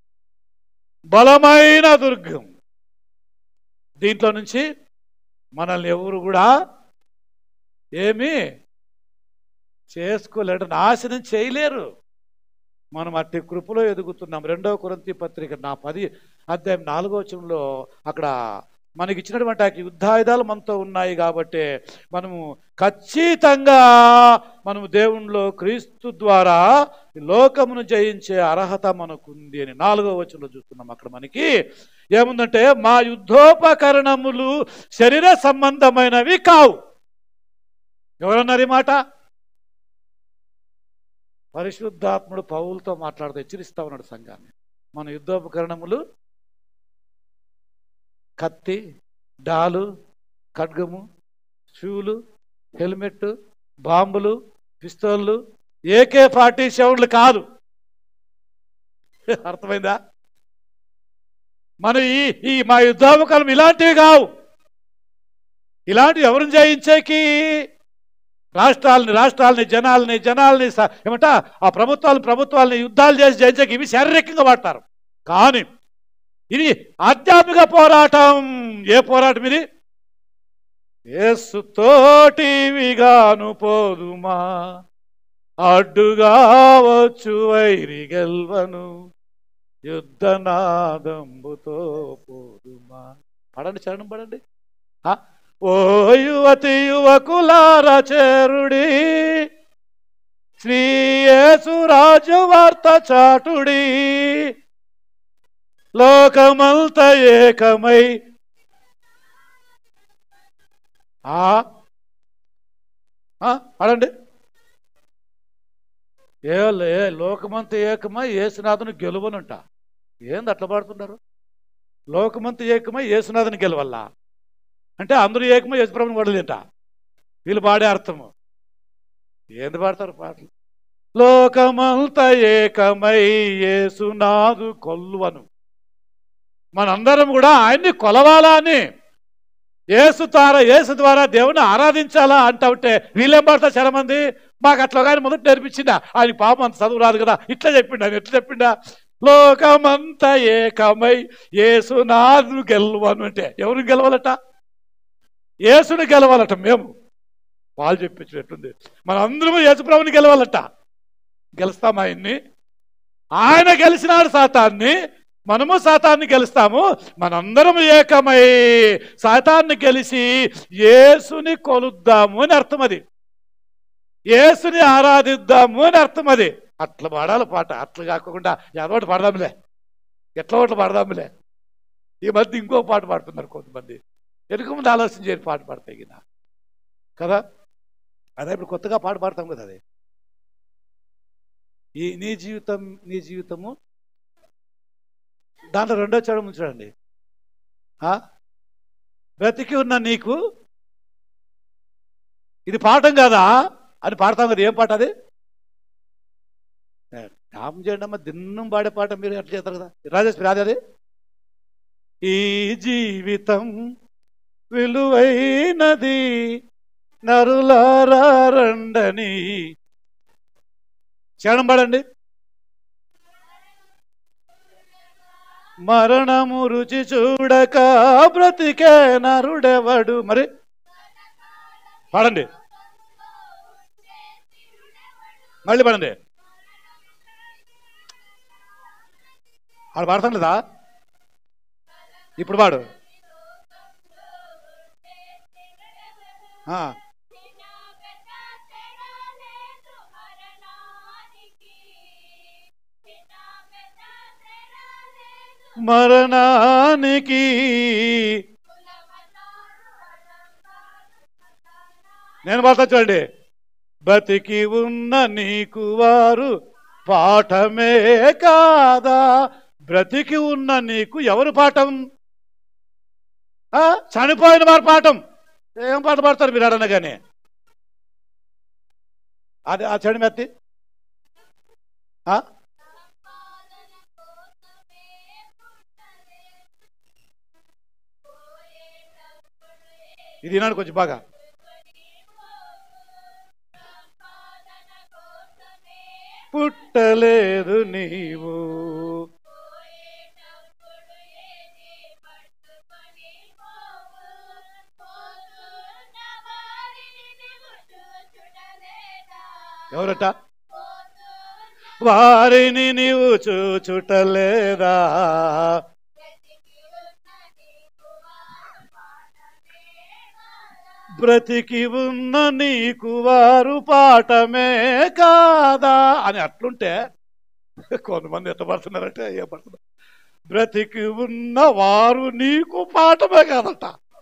బలమైన దుర్గం దీంట్లో నుంచి మనల్ని ఎవరు కూడా ఏమీ చేసుకోలేడు నాశనం చేయలేరు మనం అట్టి కృపలో ఎదుగుతున్నాం రెండవ కొరంతి పత్రిక నా పది అధ్యాయం నాలుగో వచనంలో అక్కడ మనకి ఇచ్చినటువంటి ఆ యుద్ధాయుధాలు మనతో ఉన్నాయి కాబట్టి మనము ఖచ్చితంగా మనము దేవునిలో క్రీస్తు ద్వారా ఈ లోకమును జయించే అర్హత మనకుంది అని నాలుగో వచనంలో చూస్తున్నాం అక్కడ మనకి ఏముందంటే మా యుద్ధోపకరణములు శరీర సంబంధమైనవి కావు ఎవరన్నారు ఈ మాట పరిశుద్ధాత్ముడు పౌలతో మాట్లాడుతూ హెచ్చరిస్తా ఉన్నాడు సంఘాన్ని మన యుద్ధోపకరణములు కత్తి డాలు ఖడ్గము షూలు హెల్మెట్ బాంబులు పిస్తోళ్ళు ఏకే ఫార్టీ సెవెన్లు కాదు అర్థమైందా మన ఈ ఈ మా యుద్ధోపకరణం ఇలాంటివి కావు ఇలాంటివి ఎవరిని జయించేకి రాష్ట్రాలని రాష్ట్రాలని జనాల్ని జనాల్ని స- ఏమంట ఆ ప్రభుత్వాలను ప్రభుత్వాలని యుద్ధాలు చేసి జయించక ఇవి శారీరకంగా వాడతారు కానీ ఇది ఆధ్యాత్మిక పోరాటం ఏ పోరాటం ఇది ఏసుతోటివిగాను పోదుమా అడ్డుగా వచ్చు వైరి గెల్వను యుద్ధనాదంబుతో పోదుమా పడండి చరణం పడండి ఆ? ఓ యువతి యువకులార చేరుడి శ్రీ యేసురాజు వార్త చాటుడి లోకమంత ఏకమై ఆ ఆ, పాడండి ఏ ఏ లోకమంతా ఏకమై ఏసునాథుని గెలువనుంట ఏంది అట్లా పాడుతున్నారు లోకమంతా ఏకమై ఏసునాథుని గెలవల్లా అంటే అందరూ ఏకమై యేసుప్రభుని పడలేట వీళ్ళు పాడే అర్థము ఏంది పాడతారు పాటలు లోకమంత ఏకమై యేసునాథు కొల్వను మనందరం కూడా ఆయన్ని కొలవాలా అని యేసు తార యేసు ద్వారా దేవుని ఆరాధించాలా అంటా ఉంటే వీళ్ళేం పాడతారు చాలా మంది మాకు అట్లా కానీ మొదట నేర్పించిందా ఆయన పాపం అంత చదువు రాదు కదా ఇట్లా చెప్పిండా ఆయన ఎట్లా చెప్పిండా లోకమంత ఏకమై యేసునాథు గెలవను అంటే ఎవరు గెలవాలట యేసుని గెలవాలట మేము వాళ్ళు చెప్పించినట్టుంది మన అందరము యేసుప్రభుని గెలవాలట గెలుస్తాం ఆయన్ని ఆయన గెలిచినాడు సాతాన్ని మనము సాతాన్ని గెలుస్తాము మనందరం ఏకమై సాతాన్ని గెలిచి యేసుని కొలుద్దాము అని అర్థం అది యేసుని ఆరాధిద్దాము అని అర్థం అది అట్లా పాడాలి పాట అట్లా కాకుండా ఏదోటి పాడదాంలే ఎట్లా ఒకటి పాడదాంలే ఈ మధ్య ఇంకో పాట పాడుతున్నారు కొంతమంది వెనుక ముందు ఆలోచన చేయని పాట పాడతాయి గిన కదా అదే ఇప్పుడు కొత్తగా పాట పాడతాం కదా అదే ఈ నీ జీవితం నీ జీవితము దాంట్లో రెండో చడం చూడండి ఆ? బ్రతికి ఉన్న నీకు ఇది పాఠం కాదా అని పాడతాం కదా ఏం పాట అది ఏ, జ్ఞాపం చేయండి అమ్మ దిన్నం పాడే పాట మీరు ఎట్లా చేస్తారు కదా రాజేష్ రాదే అది ఈ జీవితం విలువైనది నరులారండని చరణం పాడండి మరణము రుచి చూడక బ్రతికే నరుడెవడు మరి పాడండి మళ్ళీ పాడండి ఆడు పాడతాం లేదా ఇప్పుడు పాడు ఆ, మరణానికి నేను పాడతా చూడండి బతికి ఉన్న నీకు వారు పాఠమే కాదా బ్రతికి ఉన్న నీకు ఎవరు పాఠం ఆ, చనిపోయిన వారు పాఠం ఏం పాట పాడతారు మీరు అడనగానే అది ఆ చెడు మెత్తి ఆ? ఇది వినాడు కొంచెం బాగా పుట్టలేదు నీవు ఎవరట వారిని నీవు చూచుటలేదా బ్రతికి ఉన్న నీకు వారు పాఠమే కాదా అని అట్లుంటే కొంతమంది ఎట్ట పడుతున్నారంటే ఏ పడుతున్నారు బ్రతికి ఉన్న వారు నీకు పాఠమే కాదట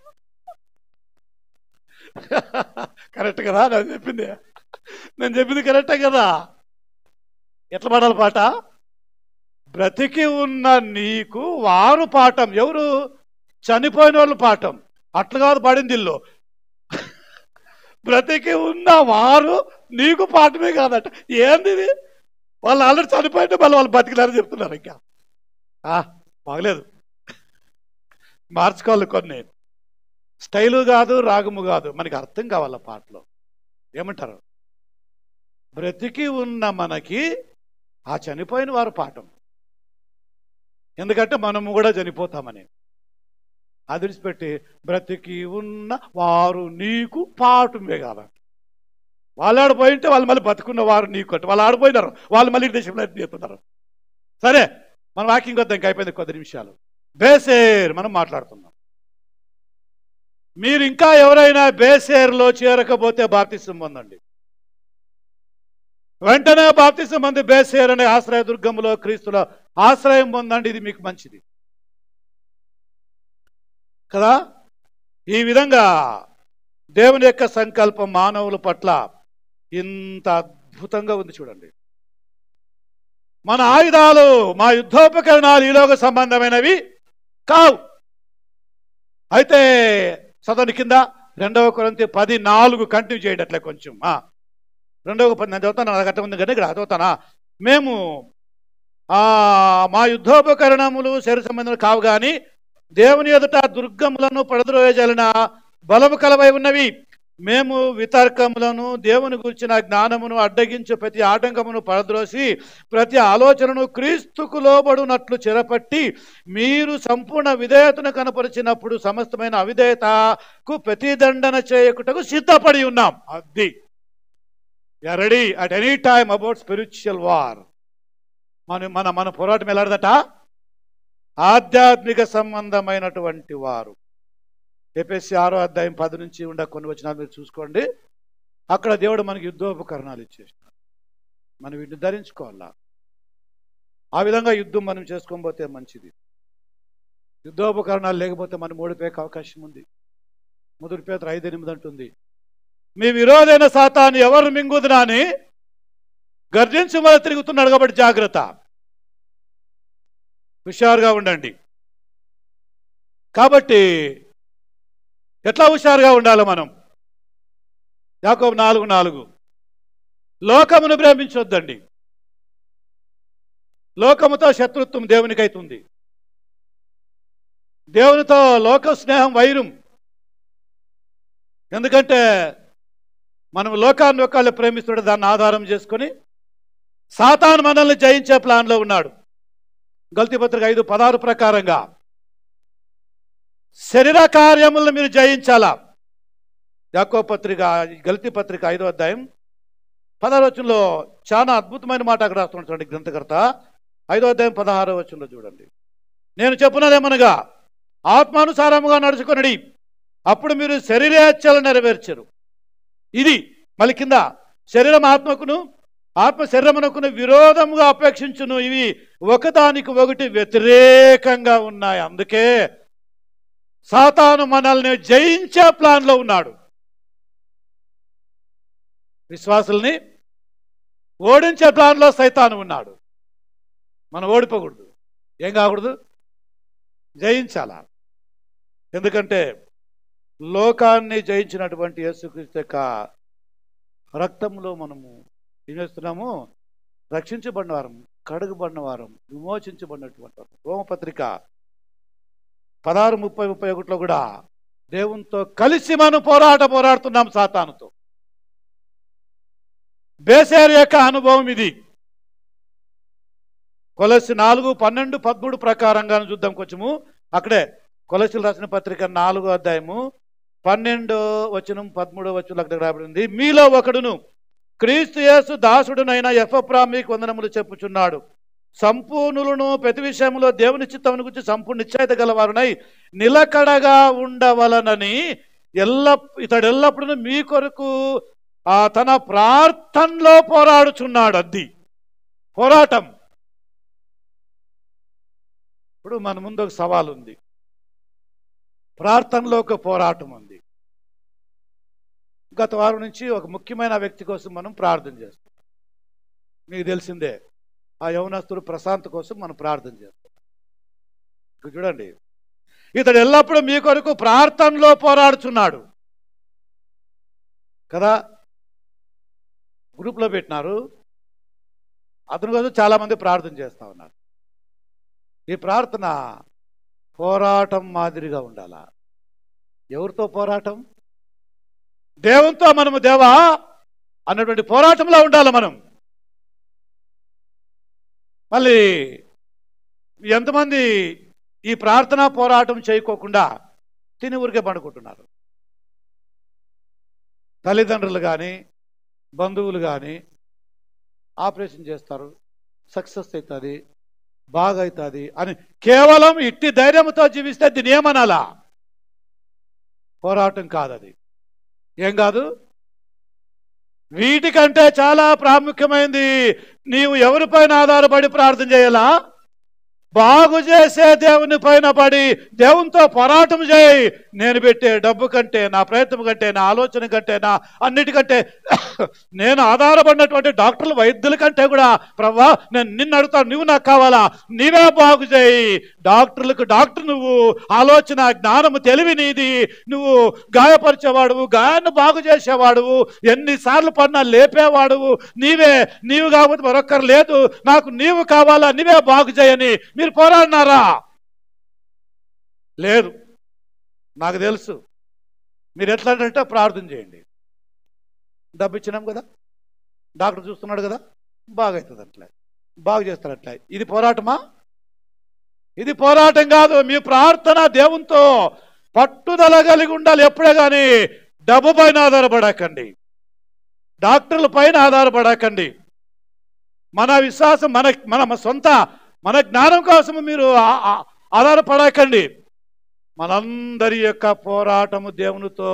కరెక్ట్ కదా నేను చెప్పింది నేను చెప్పింది కరెక్టే కదా ఎట్లా పాడాలి పాట బ్రతికి ఉన్న నీకు వారు పాఠం ఎవరు చనిపోయిన వాళ్ళు పాఠం అట్లా కాదు పాడింది ఇల్లు బ్రతికి ఉన్న వారు నీకు పాఠమే కాదట ఏంది ఇది వాళ్ళు ఆల్రెడీ చనిపోయింటే మళ్ళీ వాళ్ళు బతికినారని చెప్తున్నారు ఇంకా ఆ, బాగలేదు మార్చుకోవాలి కొన్ని స్టైలు కాదు రాగము కాదు మనకి అర్థం కావాల పాటలో ఏమంటారు బ్రతికి ఉన్న మనకి ఆ చనిపోయిన వారు పాఠం ఎందుకంటే మనము కూడా చనిపోతామని అది విడిచిపెట్టి బ్రతికి ఉన్న వారు నీకు పాఠమే కాదు వాళ్ళు ఆడిపోయింటే వాళ్ళు మళ్ళీ బతుకున్న వారు నీకు అంటే వాళ్ళు ఆడిపోయినారు వాళ్ళు మళ్ళీ దేశంలో చేస్తున్నారు సరే మన వాకింగ్ వద్ద ఇంకా అయిపోయింది కొద్ది నిమిషాలు బేసేర్ మనం మాట్లాడుతున్నాం మీరు ఇంకా ఎవరైనా బేసేర్లో చేరకపోతే బాప్తిసం పొందండి వెంటనే బాప్తిసం పొంది బేసేర్ అనే ఆశ్రయ దుర్గములో క్రీస్తులో ఆశ్రయం పొందండి ఇది మీకు మంచిది కదా ఈ విధంగా దేవుని యొక్క సంకల్పం మానవుల పట్ల ఇంత అద్భుతంగా ఉంది చూడండి మన ఆయుధాలు మా యుద్ధోపకరణాలు ఈలోక సంబంధమైనవి కావు అయితే చదవని కింద రెండవ కొరంతి పది నాలుగు కంటిన్యూ చేయడట్లే కొంచెం ఆ. రెండవ పది నేను చదువుతాను నాకు అర్థం ఉంది కానీ ఇక్కడ చదువుతానా మేము ఆ మా యుద్ధోపకరణములు శరీర సంబంధం కావు కానీ దేవుని ఎదుట దుర్గములను పడద్రోయజలిన బలము కలవై ఉన్నవి మేము వితర్కములను దేవుని గురించిన జ్ఞానమును అడ్డగించు ప్రతి ఆటంకమును పడద్రోసి ప్రతి ఆలోచనను క్రీస్తుకు లోబడునట్లు చెరపట్టి మీరు సంపూర్ణ విధేయతను కనపరిచినప్పుడు సమస్తమైన అవిధేయతకు ప్రతిదండన చేయకుటకు సిద్ధపడి ఉన్నాం అది ready at any time about spiritual war మన మన మన పోరాటం ఎలాడదట ఆధ్యాత్మిక సంబంధమైనటువంటి వారు ఏపీఎస్సి ఆరో అధ్యాయం పది నుంచి ఉండ కొన్ని వచనాలు మీరు చూసుకోండి అక్కడ దేవుడు మనకి యుద్ధోపకరణాలు ఇచ్చేసినాడు మనం వీటిని ధరించుకోవాలా ఆ విధంగా యుద్ధం మనం చేసుకోకపోతే మంచిది యుద్ధోపకరణాలు లేకపోతే మనం ఓడిపోయే అవకాశం ఉంది మొదటి పేద ఐదు ఎనిమిది అంటుంది మీ విరోధైన శాతాన్ని ఎవరు మింగుదునా అని గర్జించి మన తిరుగుతున్నాడు కాబట్టి జాగ్రత్త హుషారుగా ఉండండి కాబట్టి ఎట్లా హుషారుగా ఉండాలి మనం యాకోబు నాలుగు నాలుగు లోకమును ప్రేమించొద్దండి లోకముతో శత్రుత్వం దేవునికైతుంది దేవునితో లోక స్నేహం వైరం ఎందుకంటే మనం లోకాన్ని ఒకళ్ళు ప్రేమిస్తుంటే దాన్ని ఆధారం చేసుకొని సాతాను మనల్ని జయించే ప్లాన్లో ఉన్నాడు గల్తీ పత్రిక ఐదు పదహారు ప్రకారంగా శరీర కార్యములను మీరు జయించాలా యాకో పత్రిక గల్తీ పత్రిక ఐదో అధ్యాయం పదహారు వచనంలో చాలా అద్భుతమైన మాట అక్కడ రాస్తున్నాడు చూడండి గ్రంథకర్త ఐదో అధ్యాయం పదహారో వచనంలో చూడండి నేను చెప్పున్నదేమనగా ఆత్మానుసారముగా నడుచుకొనడి అప్పుడు మీరు శరీరేచ్ఛలు నెరవేర్చరు ఇది మళ్ళీ కింద శరీరం ఆత్మకును ఆత్మ శరీరమునకును విరోధముగా అపేక్షించును ఇవి ఒకదానికి ఒకటి వ్యతిరేకంగా ఉన్నాయి అందుకే సాతాను మనల్ని జయించే ప్లాన్లో ఉన్నాడు విశ్వాసుల్ని ఓడించే ప్లాన్లో సైతాను ఉన్నాడు మనం ఓడిపోకూడదు ఏం కాకూడదు జయించాలా ఎందుకంటే లోకాన్ని జయించినటువంటి యేసుక్రీస్తు యొక్క రక్తంలో మనము ఏం చేస్తున్నాము రక్షించబడిన వారం కడుగుబడిన వారం విమోచించబడినటువంటి వారం రోమపత్రిక పదహారు ముప్పై ముప్పై ఒకటిలో కూడా దేవునితో కలిసి మనం పోరాట పోరాడుతున్నాం సాతానుతో బేసేరు యొక్క అనుభవం ఇది కొలసి నాలుగు పన్నెండు పదమూడు ప్రకారంగా చూద్దాం కొంచెము అక్కడే కొలసిలు రాసిన పత్రిక నాలుగో అధ్యాయము పన్నెండు వచనం పదమూడో వచనం అక్కడ రాబడింది మీలో ఒకడును క్రీస్తు యేసు దాసుడునైన ఎఫ్ఎప్రా మీకు వందనములు చెప్పుచున్నాడు సంపూర్ణులను ప్రతి విషయంలో దేవుని చిత్తమును గురించి సంపూర్ణ నిశ్చయిత గలవారునై నిలకడగా ఉండవలనని ఎల్ల ఇతడు ఎల్లప్పుడూ మీ కొరకు ఆ తన ప్రార్థనలో పోరాడుచున్నాడు అద్ది పోరాటం ఇప్పుడు మన ముందు ఒక సవాల్ ఉంది ప్రార్థనలో ఒక పోరాటం ఉంది గత వారం నుంచి ఒక ముఖ్యమైన వ్యక్తి కోసం మనం ప్రార్థన చేస్తాం మీకు తెలిసిందే ఆ యవనస్తుడు ప్రశాంత్ కోసం మనం ప్రార్థన చేస్తాం ఇక్కడ చూడండి ఇతడు ఎల్లప్పుడూ మీ కొరకు ప్రార్థనలో పోరాడుచున్నాడు కదా గ్రూప్లో పెట్టినారు అతని కోసం చాలామంది ప్రార్థన చేస్తూ ఉన్నారు ఈ ప్రార్థన పోరాటం మాదిరిగా ఉండాలా ఎవరితో పోరాటం దేవునితో మనము దేవా అన్నటువంటి పోరాటంలో ఉండాలి మనం మళ్ళీ ఎంతమంది ఈ ప్రార్థన పోరాటం చేయకోకుండా తిని ఊరికే పండుకుంటున్నారు తల్లిదండ్రులు కానీ బంధువులు కానీ ఆపరేషన్ చేస్తారు సక్సెస్ అవుతుంది బాగా అవుతుంది అని కేవలం ఇట్టి ధైర్యంతో జీవిస్తే దీని ఏమనాలా పోరాటం కాదు అది ఏం కాదు వీటికంటే చాలా ప్రాముఖ్యమైనది నీవు ఎవరిపైన ఆధారపడి ప్రార్థన చేయాలా బాగు చేసే దేవుని పైన పడి దేవునితో పోరాటం చేయి నేను పెట్టే డబ్బు కంటే నా ప్రయత్నం కంటే నా ఆలోచన కంటే నా అన్నిటికంటే నేను ఆధారపడినటువంటి డాక్టర్లు వైద్యుల కంటే కూడా ప్రవ్వా నేను నిన్ను అడుగుతాను నువ్వు నాకు కావాలా నీవే బాగు చేయి డాక్టర్లకు డాక్టర్ నువ్వు ఆలోచన జ్ఞానము తెలివి నీది నువ్వు గాయపరిచేవాడువు గాయాన్ని బాగు చేసేవాడువు ఎన్నిసార్లు పడినా లేపేవాడువు నీవే నీవు కాకపోతే మరొక్కరు లేదు నాకు నీవు కావాలా నీవే బాగు చేయని మీరు పోరాడినారా లేదు నాకు తెలుసు మీరు ఎట్లా అంటే ప్రార్థన చేయండి డబ్బు ఇచ్చినాం కదా డాక్టర్ చూస్తున్నాడు కదా బాగా అవుతుంది అట్లా బాగు చేస్తారు అట్లా ఇది పోరాటమా ఇది పోరాటం కాదు మీ ప్రార్థన దేవునితో పట్టుదల కలిగి ఉండాలి ఎప్పుడే కానీ డబ్బు పైన ఆధారపడకండి డాక్టర్ల పైన ఆధారపడకండి మన విశ్వాసం మన మన సొంత మన జ్ఞానం కోసం మీరు ఆ- ఆ- ఆధారపడకండి మనందరి యొక్క పోరాటము దేవునితో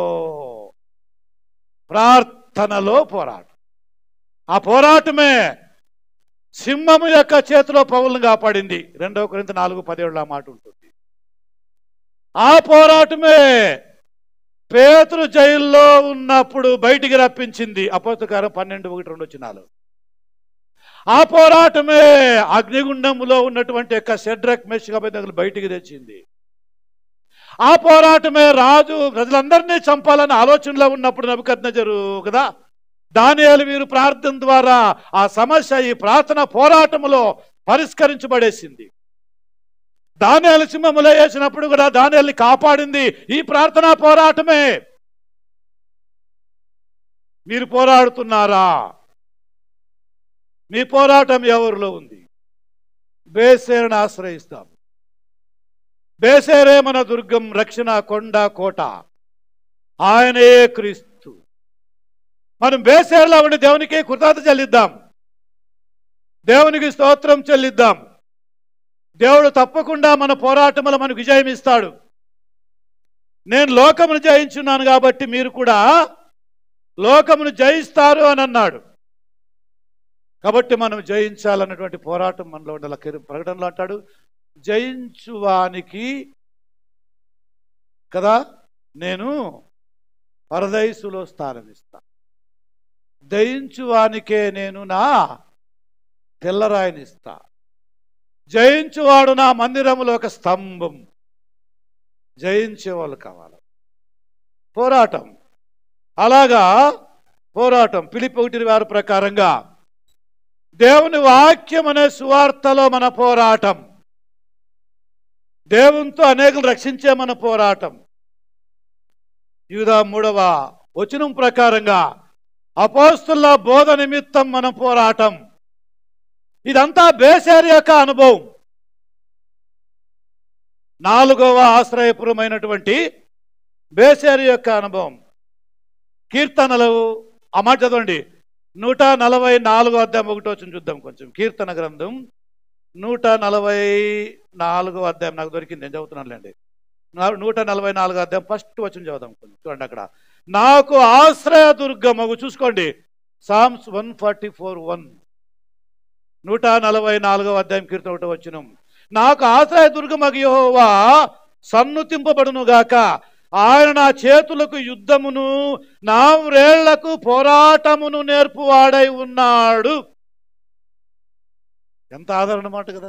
ప్రార్థనలో పోరాటం ఆ పోరాటమే సింహము యొక్క చేతిలో పౌలను కాపాడింది రెండవ కొరింత నాలుగు పదేళ్ళ మాట ఉంటుంది ఆ పోరాటమే పేతురు జైల్లో ఉన్నప్పుడు బయటికి రప్పించింది అపోతకారం పన్నెండు ఒకటి రెండు వచ్చినాలు ఆ పోరాటమే అగ్నిగుండములో ఉన్నటువంటి యొక్క షెడ్రక్ మెషికబద్దలు బయటికి తెచ్చింది ఆ పోరాటమే రాజు ప్రజలందరినీ చంపాలని ఆలోచనలో ఉన్నప్పుడు నబుకద్నజరు కదా దానియాలు వీరు ప్రార్థన ద్వారా ఆ సమస్య ఈ ప్రార్థన పోరాటములో పరిష్కరించబడేసింది దానియాలు సింహములో వేసినప్పుడు కూడా దానియాల్ని కాపాడింది ఈ ప్రార్థనా పోరాటమే మీరు పోరాడుతున్నారా మీ పోరాటం ఎవరిలో ఉంది బేసేరుని ఆశ్రయిస్తాం బేసేరే మన దుర్గం రక్షణ కొండ కోట ఆయనే క్రీస్తు మనం బేసేరులో ఉండి దేవునికి కృతజ్ఞత చెల్లిద్దాం దేవునికి స్తోత్రం చెల్లిద్దాం దేవుడు తప్పకుండా మన పోరాటములో మనకు విజయం ఇస్తాడు నేను లోకమును జయించున్నాను కాబట్టి మీరు కూడా లోకమును జయిస్తారు అని అన్నాడు కాబట్టి మనం జయించాలన్నటువంటి పోరాటం మనలో ఉండాలి కిరు- ప్రకటనలో అంటాడు జయించువానికి కదా నేను పరదైసులో స్థానం ఇస్తా జయించువానికే నేను నా తెల్లరాయిని ఇస్తా జయించువాడు నా మందిరములో ఒక స్తంభం జయించే వాళ్ళు కావాలి పోరాటం అలాగా పోరాటం పిలిపి ఒకటి వారి ప్రకారంగా దేవుని వాక్యం అనే సువార్తలో మన పోరాటం దేవునితో అనేకలు రక్షించే మన పోరాటం యూదా మూడవ వచనం ప్రకారంగా అపోస్తుల బోధ నిమిత్తం మన పోరాటం ఇదంతా బేసేరి యొక్క అనుభవం నాలుగవ ఆశ్రయపురమైనటువంటి బేసేరి యొక్క అనుభవం కీర్తనలు ఆ మాట చదవండి నూట నలభై నాలుగో అధ్యాయం ఒకటి వచ్చిన చూద్దాం కొంచెం కీర్తన గ్రంథం నూట నలభై నాలుగో అధ్యాయం నాకు దొరికింది నేను చదువుతున్నానులేండి నా- నూట నలభై నాలుగో అధ్యాయం ఫస్ట్ వచ్చిన చదువుదాం కొంచెం చూడండి అక్కడ నాకు ఆశ్రయ దుర్గమగు చూసుకోండి Psalms one forty four one నూట నలభై నాలుగవ అధ్యాయం కీర్తన ఒకటి వచ్చిన నాకు ఆశ్రయ దుర్గమగు యెహోవా సన్నుతింపబడును గాక ఆయన నా చేతులకు యుద్ధమును నా వ్రేళ్లకు పోరాటమును నేర్పువాడై ఉన్నాడు ఎంత ఆదరణ మాట కదా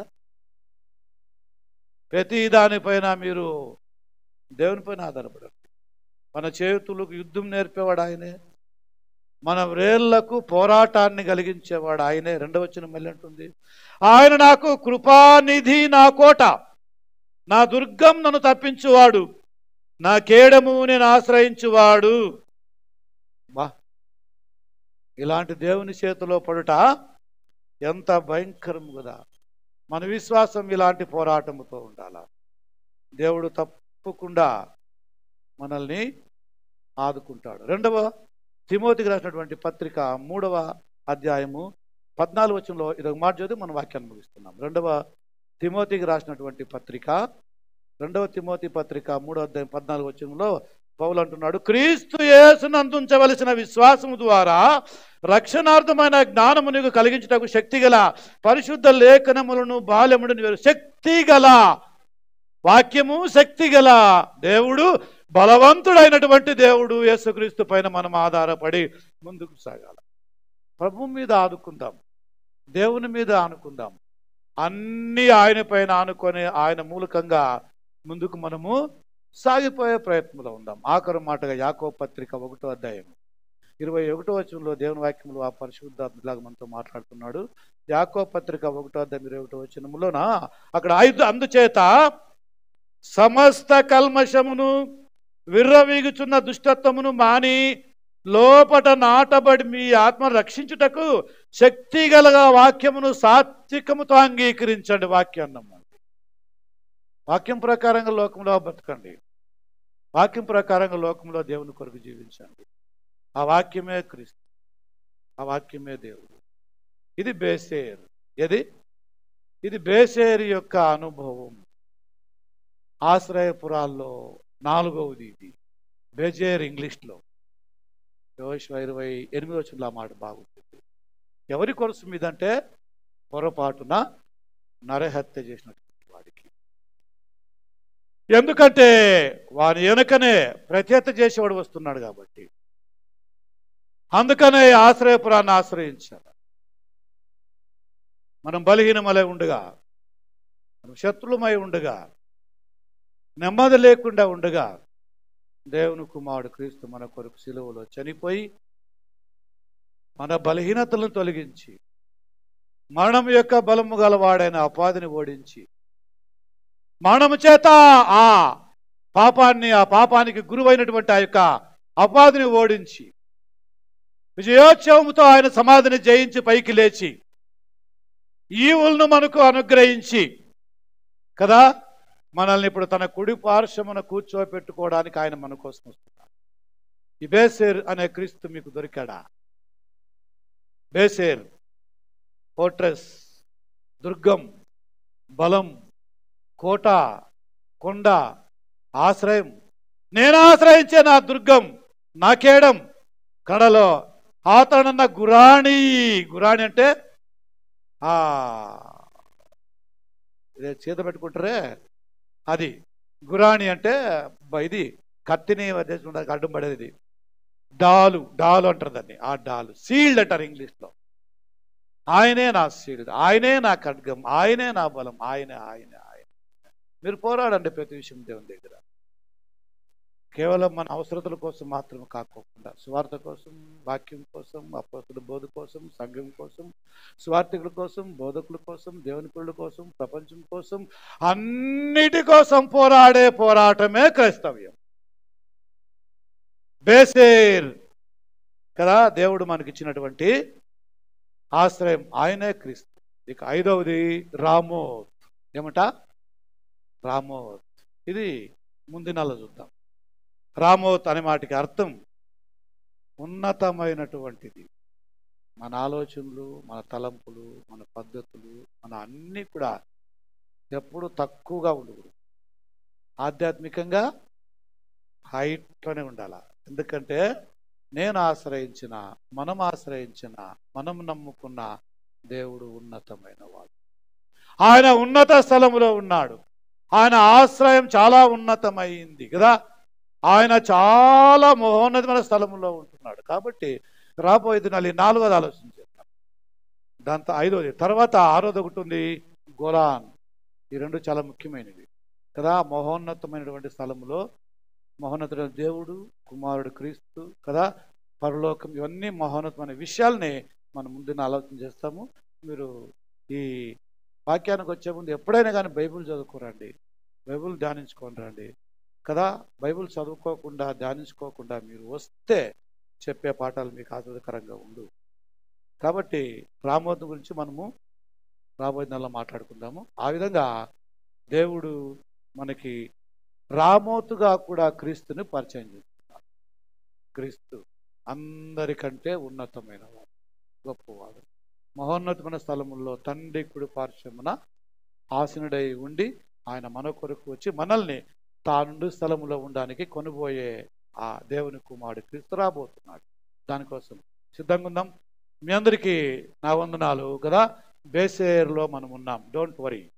ప్రతి దానిపైన మీరు దేవునిపైన ఆధారపడండి మన చేతులకు యుద్ధం నేర్పేవాడు ఆయనే మన వ్రేళ్లకు పోరాటాన్ని కలిగించేవాడు ఆయనే రెండవ వచ్చిన మళ్ళీ అంటుంది ఆయన నాకు కృపానిధి నా కోట నా దుర్గం నన్ను తప్పించువాడు నా కేడము నేను ఆశ్రయించువాడు బా ఇలాంటి దేవుని చేతిలో పడుట ఎంత భయంకరం కదా మన విశ్వాసం ఇలాంటి పోరాటముతో ఉండాల దేవుడు తప్పకుండా మనల్ని ఆదుకుంటాడు రెండవ తిమోతికి రాసినటువంటి పత్రిక మూడవ అధ్యాయము పద్నాలుగు వచనంలో ఇదొక మాట చదివి మనం వాక్యాన్ని ముగిస్తున్నాం రెండవ తిమోతికి రాసినటువంటి పత్రిక రెండవ తిమోతి పత్రిక మూడవ అధ్యాయం పద్నాలుగు వచనంలో పౌలు అంటున్నాడు క్రీస్తు యేసును అందించవలసిన విశ్వాసము ద్వారా రక్షణార్థమైన జ్ఞానము నీకు కలిగించుటకు శక్తి గల పరిశుద్ధ లేఖనములను బాల్యముడు వేరు శక్తి గల వాక్యము శక్తి గల దేవుడు బలవంతుడైనటువంటి దేవుడు యేసుక్రీస్తు పైన మనం ఆధారపడి ముందుకు సాగాలి ప్రభు మీద ఆదుకుందాం దేవుని మీద ఆనుకుందాం అన్నీ ఆయన పైన ఆనుకొని ఆయన మూలకంగా ముందుకు మనము సాగిపోయే ప్రయత్నంలో ఉందాం ఆఖరు మాటగా యాకో పత్రిక ఒకటో అధ్యాయం ఇరవై ఒకటో వచనంలో దేవుని వాక్యములు ఆ పరిశుద్ధాత్మలాగా మనతో మాట్లాడుతున్నాడు యాకో పత్రిక ఒకటో అధ్యాయం ఇరవై ఒకటో వచనములోన అక్కడ ఐదు అందుచేత సమస్త కల్మషమును విర్రవీగుచున్న దుష్టత్వమును మాని లోపట నాటబడి మీ ఆత్మ రక్షించుటకు శక్తి గలగా వాక్యమును సాత్వికముతో అంగీకరించండి వాక్యాన్నము వాక్యం ప్రకారంగా లోకంలో బతకండి వాక్యం ప్రకారంగా లోకంలో దేవుని కొరకు జీవించండి ఆ వాక్యమే క్రీస్తు ఆ వాక్యమే దేవుడు ఇది బేసేర్ ఏది ఇది బేసేర్ యొక్క అనుభవం ఆశ్రయపురాల్లో నాలుగవది ఇది బేజేర్ ఇంగ్లీష్లో యోశ్వ ఇరవై ఎనిమిది వచ్చిన మాట బాగుంటుంది ఎవరి కొరసు మీదంటే పొరపాటున నరహత్య చేసినటువంటి వాడికి ఎందుకంటే వాని వెనుకనే ప్రత్యేత చేసేవాడు వస్తున్నాడు కాబట్టి అందుకనే ఆశ్రయపురాన్ని ఆశ్రయించారు మనం బలహీనమలై ఉండగా మనం శత్రులమై ఉండగా నెమ్మది లేకుండా ఉండగా దేవుని కుమారుడు క్రీస్తు మన కొరకు సిలువలో చనిపోయి మన బలహీనతలను తొలగించి మరణం యొక్క బలము గలవాడైన అపాధిని ఓడించి మరణము చేత ఆ పాపాన్ని ఆ పాపానికి గురువైనటువంటి ఆ యొక్క అపాధిని ఓడించి విజయోత్సవముతో ఆయన సమాధిని జయించి పైకి లేచి ఈవులను మనకు అనుగ్రహించి కదా మనల్ని ఇప్పుడు తన కుడి పార్శ్వమున కూర్చోపెట్టుకోవడానికి ఆయన మన కోసం వస్తున్నాడు ఈ బేసేర్ అనే క్రీస్తు మీకు దొరికాడా బేసేర్ ఫోర్ట్రెస్ దుర్గం బలం కోట కొండ ఆశ్రయం నేను ఆశ్రయించే నా దుర్గం నా కేడం కడలో ఆతనన్న గురాణి గురాణి అంటే ఆ ఇదే చేత పెట్టుకుంటారే అది గురాణి అంటే బ- ఇది కత్తిని వదిలేసుకుంటానికి అడ్డం పడేది డాలు డాలు అంటారు దాన్ని ఆ డాలు సీల్డ్ అంటారు ఇంగ్లీష్లో ఆయనే నా సీల్డ్ ఆయనే నా ఖడ్గం ఆయనే నా బలం ఆయనే ఆయనే ఆయన మీరు పోరాడండి ప్రతి విషయం దేవుని దగ్గర కేవలం మన అవసరతల కోసం మాత్రమే కాకోకుండా స్వార్థ కోసం వాక్యం కోసం అపోస్తుల బోధ కోసం సంఘం కోసం స్వార్థికుల కోసం బోధకుల కోసం దేవుని పిల్లల కోసం ప్రపంచం కోసం అన్నిటి కోసం పోరాడే పోరాటమే క్రైస్తవ్యం బేసేర్ కదా దేవుడు మనకిచ్చినటువంటి ఆశ్రయం ఆయనే క్రీస్తు ఇక ఐదవది రామోత్ ఏమంట రామోత్ ఇది ముందు నెల చూద్దాం రామోత్ అనే మాటకి అర్థం ఉన్నతమైనటువంటిది మన ఆలోచనలు మన తలంపులు మన పద్ధతులు మన అన్నీ కూడా ఎప్పుడు తక్కువగా ఉండకూడదు ఆధ్యాత్మికంగా హైట్లోనే ఉండాల ఎందుకంటే నేను ఆశ్రయించిన మనం ఆశ్రయించిన మనం నమ్ముకున్న దేవుడు ఉన్నతమైన వాడు ఆయన ఉన్నత స్థలములో ఉన్నాడు ఆయన ఆశ్రయం చాలా ఉన్నతమైంది కదా ఆయన చాలా మహోన్నతమైన స్థలంలో ఉంటున్నాడు కాబట్టి రాబోయే దినాలు ఈ నాలుగోది ఆలోచన చేద్దాం దాంతో ఐదోది తర్వాత ఆరోది ఒకటి ఉంది గోలాన్ ఈ రెండు చాలా ముఖ్యమైనవి కదా మహోన్నతమైనటువంటి స్థలంలో మహోన్నతుడైన దేవుడు కుమారుడు క్రీస్తు కదా పరలోకం ఇవన్నీ మహోన్నతమైన విషయాల్ని మనం ముందున ఆలోచన చేస్తాము మీరు ఈ వాక్యానికి వచ్చే ముందు ఎప్పుడైనా కానీ బైబిల్ చదువుకోరండి బైబిల్ ధ్యానించుకోండి రండి కదా బైబిల్ చదువుకోకుండా ధ్యానించుకోకుండా మీరు వస్తే చెప్పే పాఠాలు మీకు ఆసక్తికరంగా ఉండు కాబట్టి రామోదం గురించి మనము రాబోయే నెలలో మాట్లాడుకుందాము ఆ విధంగా దేవుడు మనకి రామోతుగా కూడా క్రీస్తుని పరిచయం చేస్తున్నాడు క్రీస్తు అందరికంటే ఉన్నతమైన వాడు గొప్పవాడు మహోన్నతమైన స్థలముల్లో తండ్రి కుడి పార్శ్వమున ఆసనుడై ఉండి ఆయన మన కొరకు వచ్చి మనల్ని తానుండు స్థలములో ఉండడానికి కొనుబోయే ఆ దేవుని కుమారుడు క్రీస్తు రాబోతున్నాడు దానికోసం సిద్ధంగా ఉందాం మీ అందరికీ నా వందనాలు కదా బేసేర్లో మనం ఉన్నాం డోంట్ వరీ